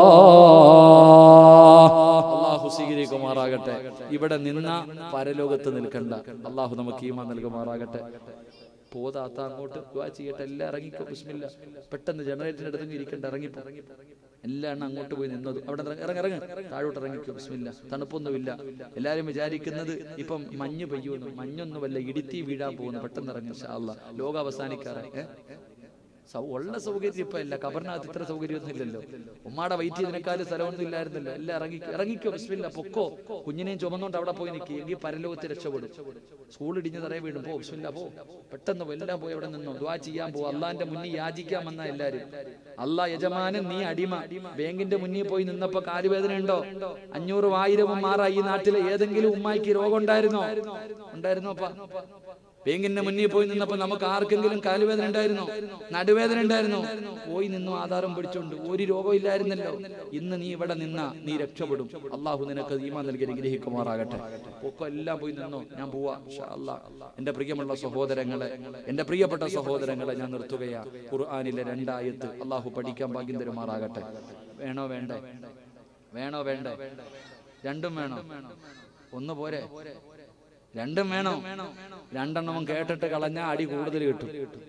അള്ളാഹു സ്വീകരിക്കുമാറാകട്ടെ ഇവിടെ നിന്ന പരലോകത്ത് നിൽക്കണ്ട അള്ളാഹു നമുക്ക് ഈമാ നൽകുമാറാകട്ടെ പോതാത്ത അങ്ങോട്ട് ദുആ ചെയ്യട്ടെ എല്ലാം ഇറങ്ങിക്കോ ബിസ്മില്ല പെട്ടെന്ന് ജനറേറ്ററിന്റെ അടുത്ത് ഇരിക്കണ്ട ഇറങ്ങിപ്പോ എല്ലാം എണ്ണം അങ്ങോട്ട് പോയി നിന്നത് അവിടെ നിന്ന് ഇറങ്ങി ഇറങ്ങി താഴോട്ട് ഇറങ്ങിക്കോ ബിസ്മില്ല തണുപ്പൊന്നുമില്ല എല്ലാരും വിചാരിക്കുന്നത് ഇപ്പം മഞ്ഞ് പെയ്യുന്നു മഞ്ഞൊന്നുമല്ല ഇടിത്തി വീഴാൻ പോകുന്നു പെട്ടെന്ന് ഇറങ്ങി ഇൻഷാ അല്ലാ ലോകം അവസാനിക്കാറെ ഏ? സൗ- ഉള്ള സൗകര്യം ഇപ്പൊ ഇല്ല കബറിനകത്ത് ഇത്ര സൗകര്യമൊന്നും ഇല്ലല്ലോ ഉമ്മാടെ വെയിറ്റ് ചെയ്തതിനേക്കാളും സ്ഥലമൊന്നും ഇല്ലായിരുന്നല്ലോ എല്ലാം ഇറങ്ങി ഇറങ്ങിക്കോ ബിസ്മില്ല പൊക്കോ കുഞ്ഞിനെയും ചുമന്നുകൊണ്ട് അവിടെ പോയി നിൽക്കി എങ്കിൽ പരലോകത്ത് രക്ഷപ്പെടും സ്കൂൾ ഇടിഞ്ഞ് തറയെ വീടും പോ ബിസ്മില്ല പോ പെട്ടെന്ന് എല്ലാം പോയി അവിടെ നിന്നോ ദ്വാ ചെയ്യാൻ പോ അള്ളാന്റെ മുന്നിൽ യാചിക്കാൻ വന്ന എല്ലാരും അള്ളാ യജമാനൻ നീ അടിമ ബാങ്കിന്റെ മുന്നിൽ പോയി നിന്നപ്പോ കാലുവേദന ഉണ്ടോ അഞ്ഞൂറും ആയിരവും മാറായി ഈ നാട്ടിലെ ഏതെങ്കിലും ഉമ്മായിക്ക് രോഗം ഉണ്ടായിരുന്നോ ഉണ്ടായിരുന്നോ അപ്പ ബാങ്കിന്റെ മുന്നിൽ പോയി നിന്നപ്പോ നമുക്ക് ആർക്കെങ്കിലും കാലുവേദന ഉണ്ടായിരുന്നോ നടുവേദന ഉണ്ടായിരുന്നോ പോയി നിന്നു ആധാരം പിടിച്ചോണ്ട് ഒരു രോഗവും ഇല്ലായിരുന്നല്ലോ ഇന്ന് നീ ഇവിടെ നിന്ന നീ രക്ഷപ്പെടും അള്ളാഹു നിനക്ക് ഈമാ നൽകി അനുഗ്രഹിക്കുമാറാകട്ടെ ഒക്കെ എല്ലാം പോയി നിന്നോ ഞാൻ പോവാ ഇൻഷാ അല്ലാ എന്റെ പ്രിയമുള്ള സഹോദരങ്ങളെ എന്റെ പ്രിയപ്പെട്ട സഹോദരങ്ങളെ ഞാൻ നിർത്തുകയാ ഖുർആാനിലെ രണ്ടായത്ത് അള്ളാഹു പഠിക്കാൻ ഭാഗ്യം തരുമാറാകട്ടെ വേണോ വേണ്ടേ വേണോ വേണ്ടേ രണ്ടും വേണോ ഒന്ന് പോരെ രണ്ടും വേണോ രണ്ടെണ്ണവും കേട്ടിട്ട് കളഞ്ഞ അടി കൂടുതൽ കിട്ടും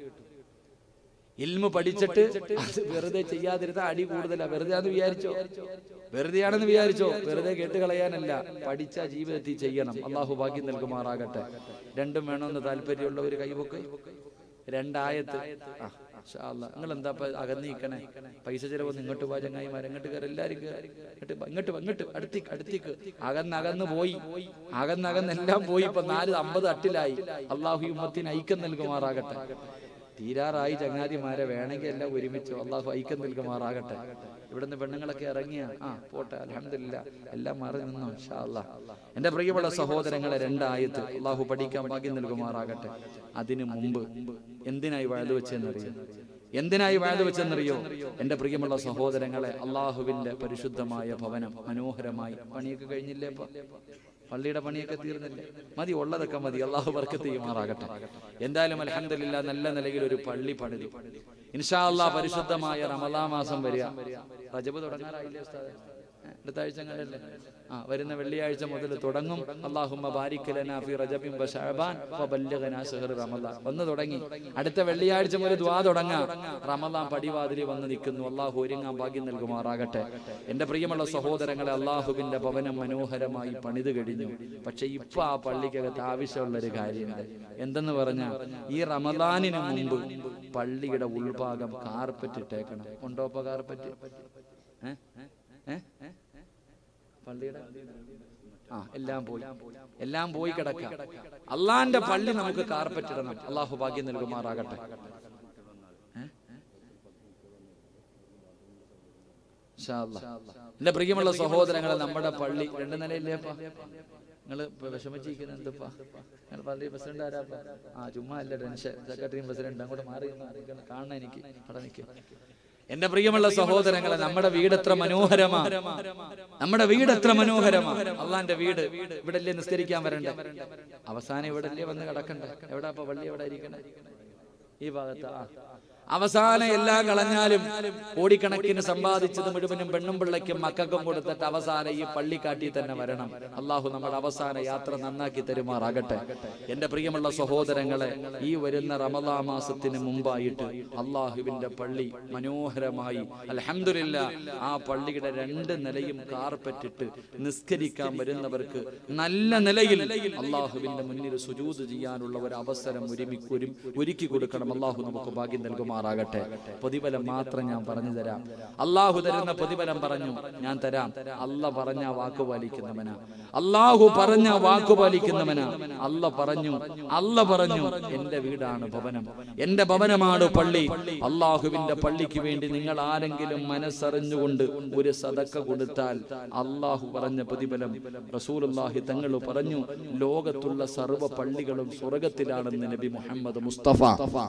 ഇൽമു പഠിച്ചിട്ട് അത് വെറുതെ ചെയ്യാതിരുന്ന അടി കൂടുതലാ വെറുതെ ആണെന്ന് വിചാരിച്ചോ വെറുതെ ആണെന്ന് വിചാരിച്ചോ വെറുതെ കേട്ട് കളയാനല്ല പഠിച്ച ജീവിതത്തിൽ ചെയ്യണം അള്ളാഹു ഭാഗ്യം നൽകുമാറാകട്ടെ രണ്ടും വേണമെന്ന് താല്പര്യമുള്ളവർ കൈവക്ക് രണ്ടായത്ത് നിങ്ങൾ എന്താ അകന്നിക്കണേ പൈസ ചിലവൊന്നും ഇങ്ങോട്ട് പോവാ ചങ്ങായിമാർ അങ്ങോട്ട് കയറി എല്ലാരും കേറി. ഇങ്ങോട്ട് വാ, ഇങ്ങോട്ട് വാ, ഇങ്ങോട്ട് അടുത്തേക്ക് അടുത്തേക്ക് അകന്നകന്ന് പോയി അകന്നകന്ന് എല്ലാം പോയി ഇപ്പൊ നാല് അമ്പത് അട്ടിലായി അള്ളാഹു ഈ ഉമ്മത്തിന് ഐക്യം നൽകുമാറാകട്ടെ തീരാറായി ചങ്ങാതിമാരെ വേണമെങ്കിൽ എല്ലാം ഒരുമിച്ച് അള്ളാഹു ഐക്യം നൽകുമാറാകട്ടെ ഇവിടുന്ന് പെണ്ണുങ്ങളൊക്കെ ഇറങ്ങിയ ആ പോട്ടെ അലഹമില്ല എല്ലാം മാറി നിന്നോ ഇൻഷാ അല്ലാ എന്റെ പ്രിയമുള്ള സഹോദരങ്ങളെ രണ്ടായത്ത് അള്ളാഹു പഠിക്കാൻ ഭാഗ്യം നൽകുമാറാകട്ടെ അതിനു മുമ്പ് എന്തിനായി വഴുതു വെച്ചെന്നറിയോ എന്തിനായി വഴുതു വെച്ചെന്നറിയോ എന്റെ പ്രിയമുള്ള സഹോദരങ്ങളെ അള്ളാഹുവിന്റെ പരിശുദ്ധമായ ഭവനം മനോഹരമായി പണിയൊക്കെ കഴിഞ്ഞില്ലേ ഇപ്പൊ പള്ളിയുടെ പണിയൊക്കെ തീർന്നില്ലേ മതി ഉള്ളതൊക്കെ മതി അള്ളാഹു വർക്കത്ത് ചെയ്യുമാറാകട്ടെ എന്തായാലും അലഹമില്ല നല്ല നിലയിൽ ഒരു പള്ളി പണിതി ഇൻഷാ അള്ളാഹ് പരിശുദ്ധമായ റമദാ മാസം വരിക റജബ് തുടങ്ങാറായില്ലേ ഉസ്താദേ? ഏ, അടുത്ത ആഴ്ച അങ്ങനെയല്ലേ ആ വരുന്ന വെള്ളിയാഴ്ച മുതൽ തുടങ്ങും അള്ളാഹുമ്മ ബാരിക് ലനാ ഫി റജബിൻ വ ശഅബാൻ വബല്ലിഗ്നാ ശഹ്റ റമദാൻ വന്ന് തുടങ്ങി അടുത്ത വെള്ളിയാഴ്ച മുതൽ ദുആ തുടങ്ങാം റമദാൻ പടിവാതിലിൽ വന്ന് നിൽക്കുന്നു അള്ളാഹു ഒരുങ്ങാൻ ഭാഗ്യം നൽകുമാറാകട്ടെ എന്റെ പ്രിയമുള്ള സഹോദരങ്ങളെ അള്ളാഹുവിന്റെ ഭവനം മനോഹരമായി പണിത് കഴിഞ്ഞു പക്ഷെ ഇപ്പൊ ആ പള്ളിക്കകത്ത് ആവശ്യമുള്ള ഒരു കാര്യമുണ്ട് എന്തെന്ന് പറഞ്ഞാൽ ഈ റമദാനിന് മുമ്പ് പള്ളിയുടെ ഉൾഭാഗം കാർപ്പറ്റ് ഇട്ടേക്കണം ഉണ്ടോ ഇപ്പൊ കാർപ്പറ്റ് ഏ? ഏ? പള്ളിയുടെ ആ എല്ലാം പോയി എല്ലാം പോയി കിടക്കാം അള്ളാന്റെ പള്ളി നമുക്ക് കാർപ്പറ്റ് ഇടണം അള്ളാഹു ഭാഗ്യം നൽകുമാറാകട്ടെ ഏ? ഇൻഷാ അല്ലാ. എന്റെ പ്രിയമുള്ള സഹോദരങ്ങളെ നമ്മുടെ പള്ളി രണ്ട് നിലയില്ലേപ്പാ നിങ്ങൾ വിഷമിച്ചിരിക്കുന്ന എന്തപ്പാ നിങ്ങൾ പള്ളി പ്രസിഡന്റ് ആരാപ്പാ ആ ചുമ്മാ അല്ല ടെൻഷൻ സെക്രട്ടറിയും പ്രസിഡന്റ് അങ്ങോട്ട് മാറി നിന്ന് നിൽക്കണം. കാണണം എനിക്ക് അവിടെ നിൽക്കും എന്റെ പ്രിയമുള്ള സഹോദരങ്ങളെ നമ്മുടെ വീട് എത്ര മനോഹരമാ നമ്മുടെ വീട് എത്ര മനോഹരമാ അള്ളാന്റെ വീട് ഇവിടെ അല്ലേ നിസ്കരിക്കാൻ വരണ്ടേ അവസാനം ഇവിടെ അല്ലേ വന്ന് കിടക്കണ്ടേ എവിടെ അപ്പൊ പള്ളി എവിടെ ഇരിക്കണേ ഈ ഭാഗത്ത് ആ അവസാനം എല്ലാം കളഞ്ഞാലും കോടിക്കണക്കിന് സമ്പാദിച്ചത് മുഴുവനും പെണ്ണും പിള്ളയ്ക്കും മക്കൾക്കും കൊടുത്തിട്ട് അവസാനം ഈ പള്ളിക്കാട്ടി തന്നെ വരണം അള്ളാഹു നമ്മുടെ അവസാന യാത്ര നന്നാക്കി തരുമാറാകട്ടെ എന്റെ പ്രിയമുള്ള സഹോദരങ്ങളെ ഈ വരുന്ന റമദാ മാസത്തിന് മുമ്പായിട്ട് അള്ളാഹുവിന്റെ പള്ളി മനോഹരമായി അൽഹംദുലില്ല ആ പള്ളിയുടെ രണ്ട് നിലയും കാർപ്പറ്റിട്ട് നിസ്കരിക്കാൻ വരുന്നവർക്ക് നല്ല നിലയിൽ അള്ളാഹുവിന്റെ മുന്നിൽ സുജൂത് ചെയ്യാനുള്ള ഒരു അവസരം ഒരുമി ഒരു- ഒരുക്കി കൊടുക്കണം അള്ളാഹു നമുക്ക് ഭാഗ്യം നൽകുമാറാകട്ടെ നൽകുമാറാകട്ടെ പ്രതിഫലം മാത്രം ഞാൻ പറഞ്ഞു തരാം അള്ളാഹു തരുന്ന പ്രതിഫലം പറഞ്ഞു ഞാൻ തരാം അല്ല പറഞ്ഞ വാക്ക് പാലിക്കുന്നവനാ അള്ളാഹു പറഞ്ഞ വാക്ക് പാലിക്കുന്നവനാ അല്ല പറഞ്ഞു അല്ല പറഞ്ഞു എന്റെ വീടാണ് ഭവനം എന്റെ ഭവനമാണ് പള്ളി അള്ളാഹുവിന്റെ പള്ളിക്ക് വേണ്ടി നിങ്ങൾ ആരെങ്കിലും മനസ്സറിഞ്ഞുകൊണ്ട് ഒരു സദക്ക കൊടുത്താൽ അള്ളാഹു പറഞ്ഞ പ്രതിഫലം റസൂലുള്ളാഹി തങ്ങൾ പറഞ്ഞു ലോകത്തുള്ള സർവ്വ പള്ളികളും സ്വർഗത്തിലാണെന്ന് നബി മുഹമ്മദ് മുസ്തഫ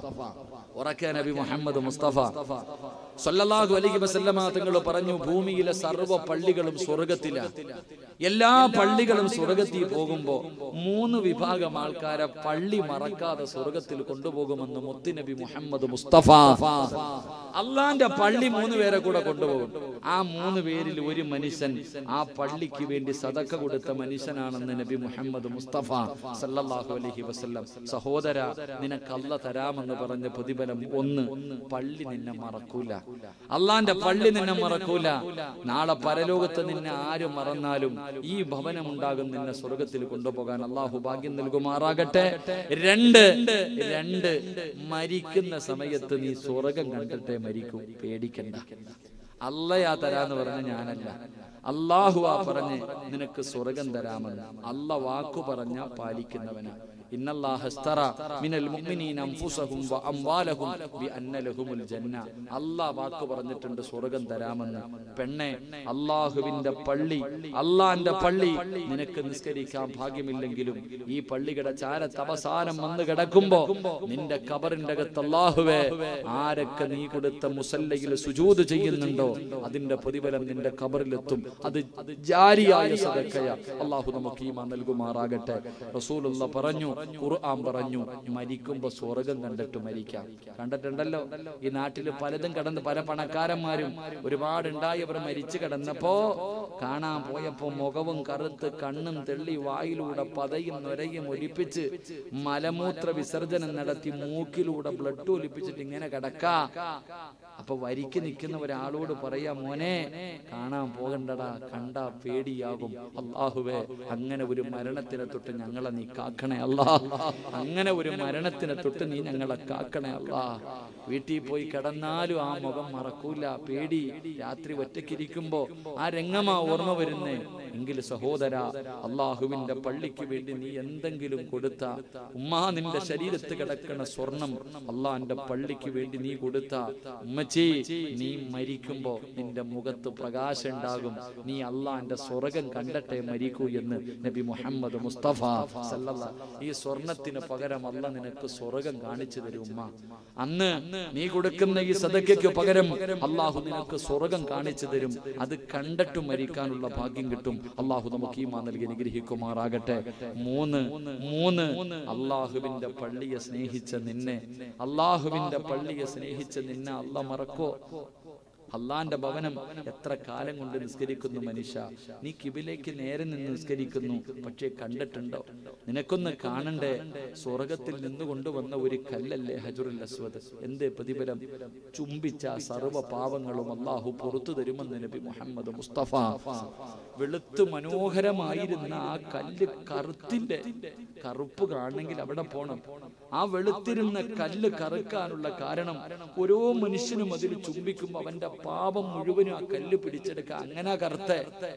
ഉറക്കെ നബി മുഹമ്മദ് മുസ്തഫ സല്ലല്ലാഹു അലൈഹി വസല്ലമ തങ്ങൾ പറഞ്ഞു ഭൂമിയിലെ സർവ്വ പള്ളികളും സ്വർഗത്തിലാണ് എല്ലാ പള്ളികളും സ്വർഗത്തിൽ പോകുമ്പോ മൂന്ന് വിഭാഗം ആൾക്കാരെ പള്ളി മറക്കാതെ സ്വർഗത്തിൽ കൊണ്ടുപോകുമെന്ന് മുത്തുനബി മുഹമ്മദ് മുസ്തഫ അള്ളാന്റെ പള്ളി മൂന്ന് പേരെ കൂടെ കൊണ്ടുപോകും ആ മൂന്ന് പേരിൽ ഒരു മനുഷ്യൻ ആ പള്ളിക്ക് വേണ്ടി സദക്ക കൊടുത്ത മനുഷ്യനാണെന്ന് നബി മുഹമ്മദ് മുസ്തഫ സല്ലല്ലാഹു അലൈഹി വസല്ലം സഹോദര നിനക്ക് അല്ല തരാമെന്ന് പറഞ്ഞ പ്രതിഫലം ഒന്ന് പള്ളി നിന്നെ മറക്കൂല അള്ളാന്റെ പള്ളി നിന്നെ മറക്കൂല നാളെ പരലോകത്ത് നിന്നെ ആരും മറന്നാലും ഈ ഭവനം ഉണ്ടാകും നിന്നെ സ്വർഗത്തിൽ കൊണ്ടുപോകാൻ അള്ളാഹു ഭാഗ്യം നൽകുമാറാകട്ടെ രണ്ട് രണ്ട് മരിക്കുന്ന സമയത്ത് നീ സ്വർഗം കണ്ടിട്ടേ മരിക്കൂ പേടിക്കണ്ട അല്ലയാ തരാന്ന് പറഞ്ഞ ഞാനല്ല അള്ളാഹു ആ പറഞ്ഞ് നിനക്ക് സ്വർഗം തരാമെന്ന് അല്ല വാക്കു പറഞ്ഞ പാലിക്കുന്നവനാ ഇന്നല്ലാഹ ഇസ്തറ മിനൽ മുഅ്മിനീന അൻഫുസഹും വ അംവാലഹും ബിഅന്ന ലഹുമുൽ ജന്ന അല്ലാഹ് വാക്ക് പറഞ്ഞിട്ടുണ്ട് സ്വർഗ്ഗം തരാമെന്ന് പെണ്ണെ അല്ലാഹുവിന്റെ പള്ളി അള്ളാന്റെ പള്ളി നിനക്ക് നിസ്കരിക്കാൻ ഭാഗ്യമില്ലെങ്കിലും ഈ പള്ളിയുടെ ചാരത്ത് അവസാനം വന്ന് കിടക്കുമ്പോ നിന്റെ കബറിന്റെ അകത്ത് അല്ലാഹുവേ ആരൊക്കെ നീ കൊടുത്ത മുസല്ലയിൽ സുജൂദ് ചെയ്യുന്നുണ്ടോ അതിന്റെ പ്രതിഫലം നിന്റെ കബറിലെത്തും അത് ജാരിയായ സദക്കയ അള്ളാഹു നമുക്ക് ഈമാൻ നൽകുമാറാകട്ടെ റസൂലുള്ള പറഞ്ഞു ഖുർആൻ പറഞ്ഞു മരിക്കുമ്പോ സ്വർഗം കണ്ടിട്ട് മരിക്കാം കണ്ടിട്ടുണ്ടല്ലോ ഈ നാട്ടിൽ പലതും കടന്ന് പല പണക്കാരന്മാരും ഒരുപാട് ഉണ്ടായവർ മരിച്ചു കിടന്നപ്പോ കാണാൻ പോയപ്പോ മുഖവും കറുത്ത് കണ്ണും തെള്ളി വായിലൂടെ പതയും നൊരയും ഒലിപ്പിച്ച് മലമൂത്ര വിസർജനം നടത്തി മൂക്കിലൂടെ ബ്ലഡ് ഒലിപ്പിച്ചിട്ട് ഇങ്ങനെ കിടക്കാ അപ്പൊ വരിക്ക് നിൽക്കുന്ന ഒരാളോട് പറയാ മോനെ കാണാൻ പോകണ്ടടാ കണ്ടാ പേടിയാകും അള്ളാഹുവേ അങ്ങനെ ഒരു മരണത്തിനെ തൊട്ട് ഞങ്ങളെ നീ കാക്കണേ അല്ലാ അങ്ങനെ ഒരു മരണത്തിനെ തൊട്ട് നീ ഞങ്ങളെ കാക്കണേ അല്ലാ വീട്ടിൽ പോയി കിടന്നാലും ആ മുഖം മറക്കൂല പേടി രാത്രി ഒറ്റയ്ക്കിരിക്കുമ്പോ ആ രംഗമാ ഓർമ്മ വരുന്നേ എങ്കിൽ സഹോദര അള്ളാഹുവിന്റെ പള്ളിക്ക് വേണ്ടി നീ എന്തെങ്കിലും കൊടുത്ത ഉമ്മാ നിന്റെ ശരീരത്ത് കിടക്കണ സ്വർണം അള്ളാന്റെ പള്ളിക്ക് വേണ്ടി നീ കൊടുത്ത ഉമ്മച്ചി നീ മരിക്കുമ്പോ നിന്റെ മുഖത്ത് പ്രകാശം ഉണ്ടാകും നീ അള്ളാന്റെ സ്വർഗം കണ്ടട്ടെ മരിക്കൂ എന്ന് നബി മുഹമ്മദ് മുസ്തഫ സല്ലല്ലാ ഈ സ്വർണത്തിന് പകരം അല്ല നിനക്ക് സ്വർഗം കാണിച്ചു തരും ഉമ്മ അന്ന് നീ കൊടുക്കുന്ന ഈ സദക്കയ്ക്ക് പകരം അള്ളാഹു നിനക്ക് സ്വർഗം കാണിച്ചു തരും അത് കണ്ടിട്ട് മരിക്കാനുള്ള ഭാഗ്യം കിട്ടും അള്ളാഹു നമുക്ക് ഈമാ നൽകി അനുഗ്രഹിക്കുമാറാകട്ടെ മൂന്ന് മൂന്ന് അള്ളാഹുവിന്റെ പള്ളിയെ സ്നേഹിച്ച നിന്നെ അള്ളാഹുവിന്റെ പള്ളിയെ സ്നേഹിച്ച നിന്നെ അല്ല മറക്കോ അള്ളാന്റെ ഭവനം എത്ര കാലം കൊണ്ട് നിസ്കരിക്കുന്നു മനുഷ്യ നീ കിബിലേക്ക് നേരെ നിന്ന് നിസ്കരിക്കുന്നു പക്ഷേ കണ്ടിട്ടുണ്ടോ നിനക്കൊന്ന് കാണണ്ടേ സ്വർഗത്തിൽ നിന്ന് കൊണ്ടുവന്ന ഒരു കല്ലല്ലേ ഹജുറുൽ അസ്വദ് എന്തേ പ്രതിഫലം ചുംബിച്ച സർവ്വ പാവങ്ങളും അള്ളാഹു പുറത്തു തരുമെന്ന് നബി മുഹമ്മദ് മുസ്തഫ വെളുത്ത് മനോഹരമായിരുന്ന ആ കല്ല് കറുത്തിന്റെ കറുപ്പ് കാണണമെങ്കിൽ അവിടെ പോണം ആ വെളുത്തിരുന്ന കല്ല് കറുക്കാനുള്ള കാരണം ഓരോ മനുഷ്യനും അതിൽ ചുംബിക്കുമ്പോ അവന്റെ പാപം മുഴുവനും ആ കല്ല് പിടിച്ചെടുക്കുക അങ്ങനെ കറുത്ത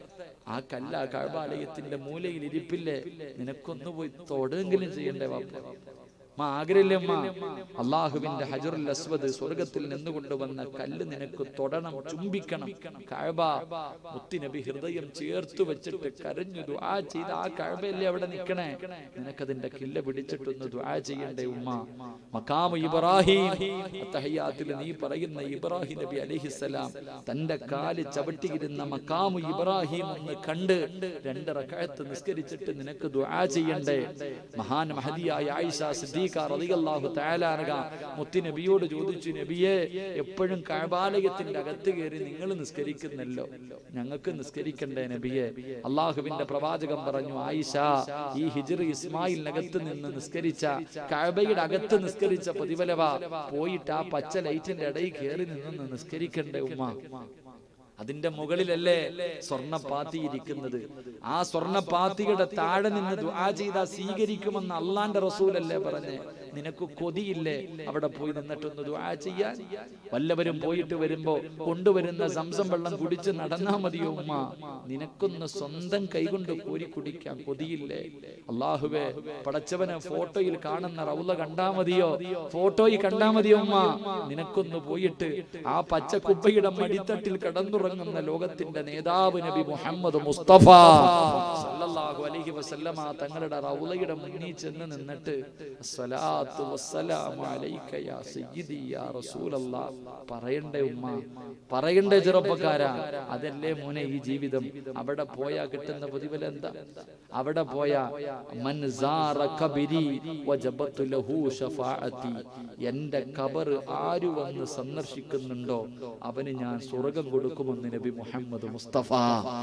ആ കല്ല് ആ കഴബാലയത്തിന്റെ മൂലയിൽ ഇരിപ്പില്ലേ നിനക്കൊന്ന് പോയി തൊടുകെങ്കിലും ചെയ്യണ്ടേ വാപ്പ മാ ആഗ്രഹില്ലേ അമ്മ അള്ളാഹുവിന്റെ ഹജറുൽ അസ്വദ് സ്വർഗത്തിൽ നിന്നുകൊണ്ടുവന്ന കല്ല് നിനക്ക് തൊടണം ചുംബിക്കണം കഴബ മുത്തിനബി ഹൃദയം ചേർത്ത് വെച്ചിട്ട് കരഞ്ഞു ദുആ ചെയ്ത് ആ കഴബയല്ലേ അവിടെ നിൽക്കണേ നിനക്കതിന്റെ കില്ല പിടിച്ചിട്ടൊന്ന് ദുആ ചെയ്യണ്ടേ ഉമ്മ മക്കാമു ഇബ്രാഹിം അത്തഹയ്യാത്തിൽ നീ പറയുന്ന ഇബ്രാഹിം നബി അലൈഹിസ്സലാം തന്റെ കാല് ചവിട്ടിയിരുന്ന മക്കാമു ഇബ്രാഹിം ഒന്ന് കണ്ട് രണ്ട് റകഅത്ത് നിസ്കരിച്ചിട്ട് നിനക്ക് ദുആ ചെയ്യണ്ടേ മഹാൻ മഹദിയായ ആയിഷ സിദ്ദീഖ റളിയല്ലാഹു തആല അൻഹ മുത്തി നബിയോട് ചോദിച്ചു നബിയെ എപ്പോഴും കഅബാലയത്തിന്റെ അകത്ത് കയറി നിങ്ങൾ നിസ്കരിക്കുന്നല്ലോ ഞങ്ങൾക്ക് നിസ്കരിക്കണ്ടേ നബിയെ അള്ളാഹുവിന്റെ പ്രവാചകൻ പറഞ്ഞു ആയിഷ ഈ ഹിജ്ർ ഇസ്മായിലിനകത്ത് നിന്ന് നിസ്കരിച്ച കഅബയുടെ അകത്ത് നിസ്കരിച്ച പ്രതിഫലവ പോയിട്ട് ആ പച്ച ലൈറ്റിന്റെ ഇടയിൽ കയറി നിന്ന് നിസ്കരിക്കണ്ടേ ഉമ്മ അതിന്റെ മുകളിലല്ലേ സ്വർണ്ണപ്പാത്തി ഇരിക്കുന്നത് ആ സ്വർണ്ണപ്പാത്തിയുടെ താഴെ നിന്ന് ദുആ ചെയ്താ സ്വീകരിക്കുമെന്ന് അള്ളാന്റെ റസൂലല്ലേ പറഞ്ഞേ നിനക്ക് കൊതിയില്ലേ അവിടെ പോയി നിന്നിട്ടൊന്ന് ദുആ ചെയ്യാൻ വല്ലവരും പോയിട്ട് വരുമ്പോ കൊണ്ടുവരുന്ന സംസം വെള്ളം കുടിച്ച് നടന്നാ മതിയോ ഉമ്മ നിനക്കൊന്ന് സ്വന്തം കൈകൊണ്ട് കോരി കുടിക്കാൻ കൊതിയില്ലേ അള്ളാഹുവേ പടച്ചവനെ ഫോട്ടോയിൽ കാണുന്ന റൗല കണ്ടാ മതിയോ ഫോട്ടോയിൽ കണ്ടാ മതിയോ ഉമ്മ നിനക്കൊന്ന് പോയിട്ട് ആ പച്ച കുബ്ബയുടെ മടിത്തട്ടിൽ കിടന്നുറങ്ങുന്ന ലോകത്തിന്റെ നേതാവ് നബി മുഹമ്മദ് മുസ്തഫ സല്ലല്ലാഹു അലൈഹി വസല്ലമ തങ്ങളുടെ റൗലയുടെ മുന്നിൽ ചെന്ന് നിന്നിട്ട് അസ്സലാത്തു വസ്സലാമു അലൈക യാ സയ്യിദി യാ റസൂലല്ലാഹ് പറയണ്ടേ ഉമ്മ പറയണ്ടേ ചെറുപ്പക്കാരാ അതല്ലേ മോനെ ഈ ജീവിതം അവിടെ പോയാ കിട്ടുന്ന പ്രതിഫലം എന്താ അവിടെ പോയാ മൻ സാറ കബരി വജബത്തു ലഹു ശഫാഅത്തി എന്റെ ഖബർ ആര് വന്ന് സന്ദർശിക്കുന്നുണ്ടോ അവന് ഞാൻ സ്വർഗം കൊടുക്കുമെന്ന് നബി മുഹമ്മദ് മുസ്തഫ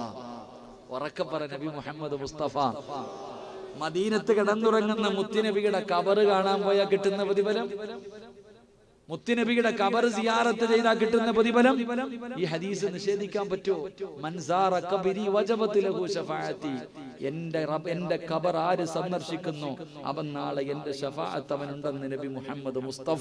ഉറക്കെ പറ നബി മുഹമ്മദ് മുസ്തഫ മദീനത്ത് കിടന്നുറങ്ങുന്ന മുത്തുനബിയുടെ കബറ് കാണാൻ പോയാൽ കിട്ടുന്ന പ്രതിഫലം മുത്തുനബിയുടെ കബർ സിയാറത്ത് ചെയ്താൽ കിട്ടുന്ന പ്രതിഫലം ഈ ഹദീസ് നിഷേധിക്കാൻ പറ്റുമോ മൻസാറ ഖബരി വജബത്ത് ലഹു ശഫാഅത്തി എന്റെ റബ്ബ് എന്റെ ഖബർ ആര് സന്ദർശിക്കുന്നു അവൻ നാളെ എന്റെ ഷഫാഅത്ത് അവനുണ്ടെന്ന് നബി മുഹമ്മദ് മുസ്തഫ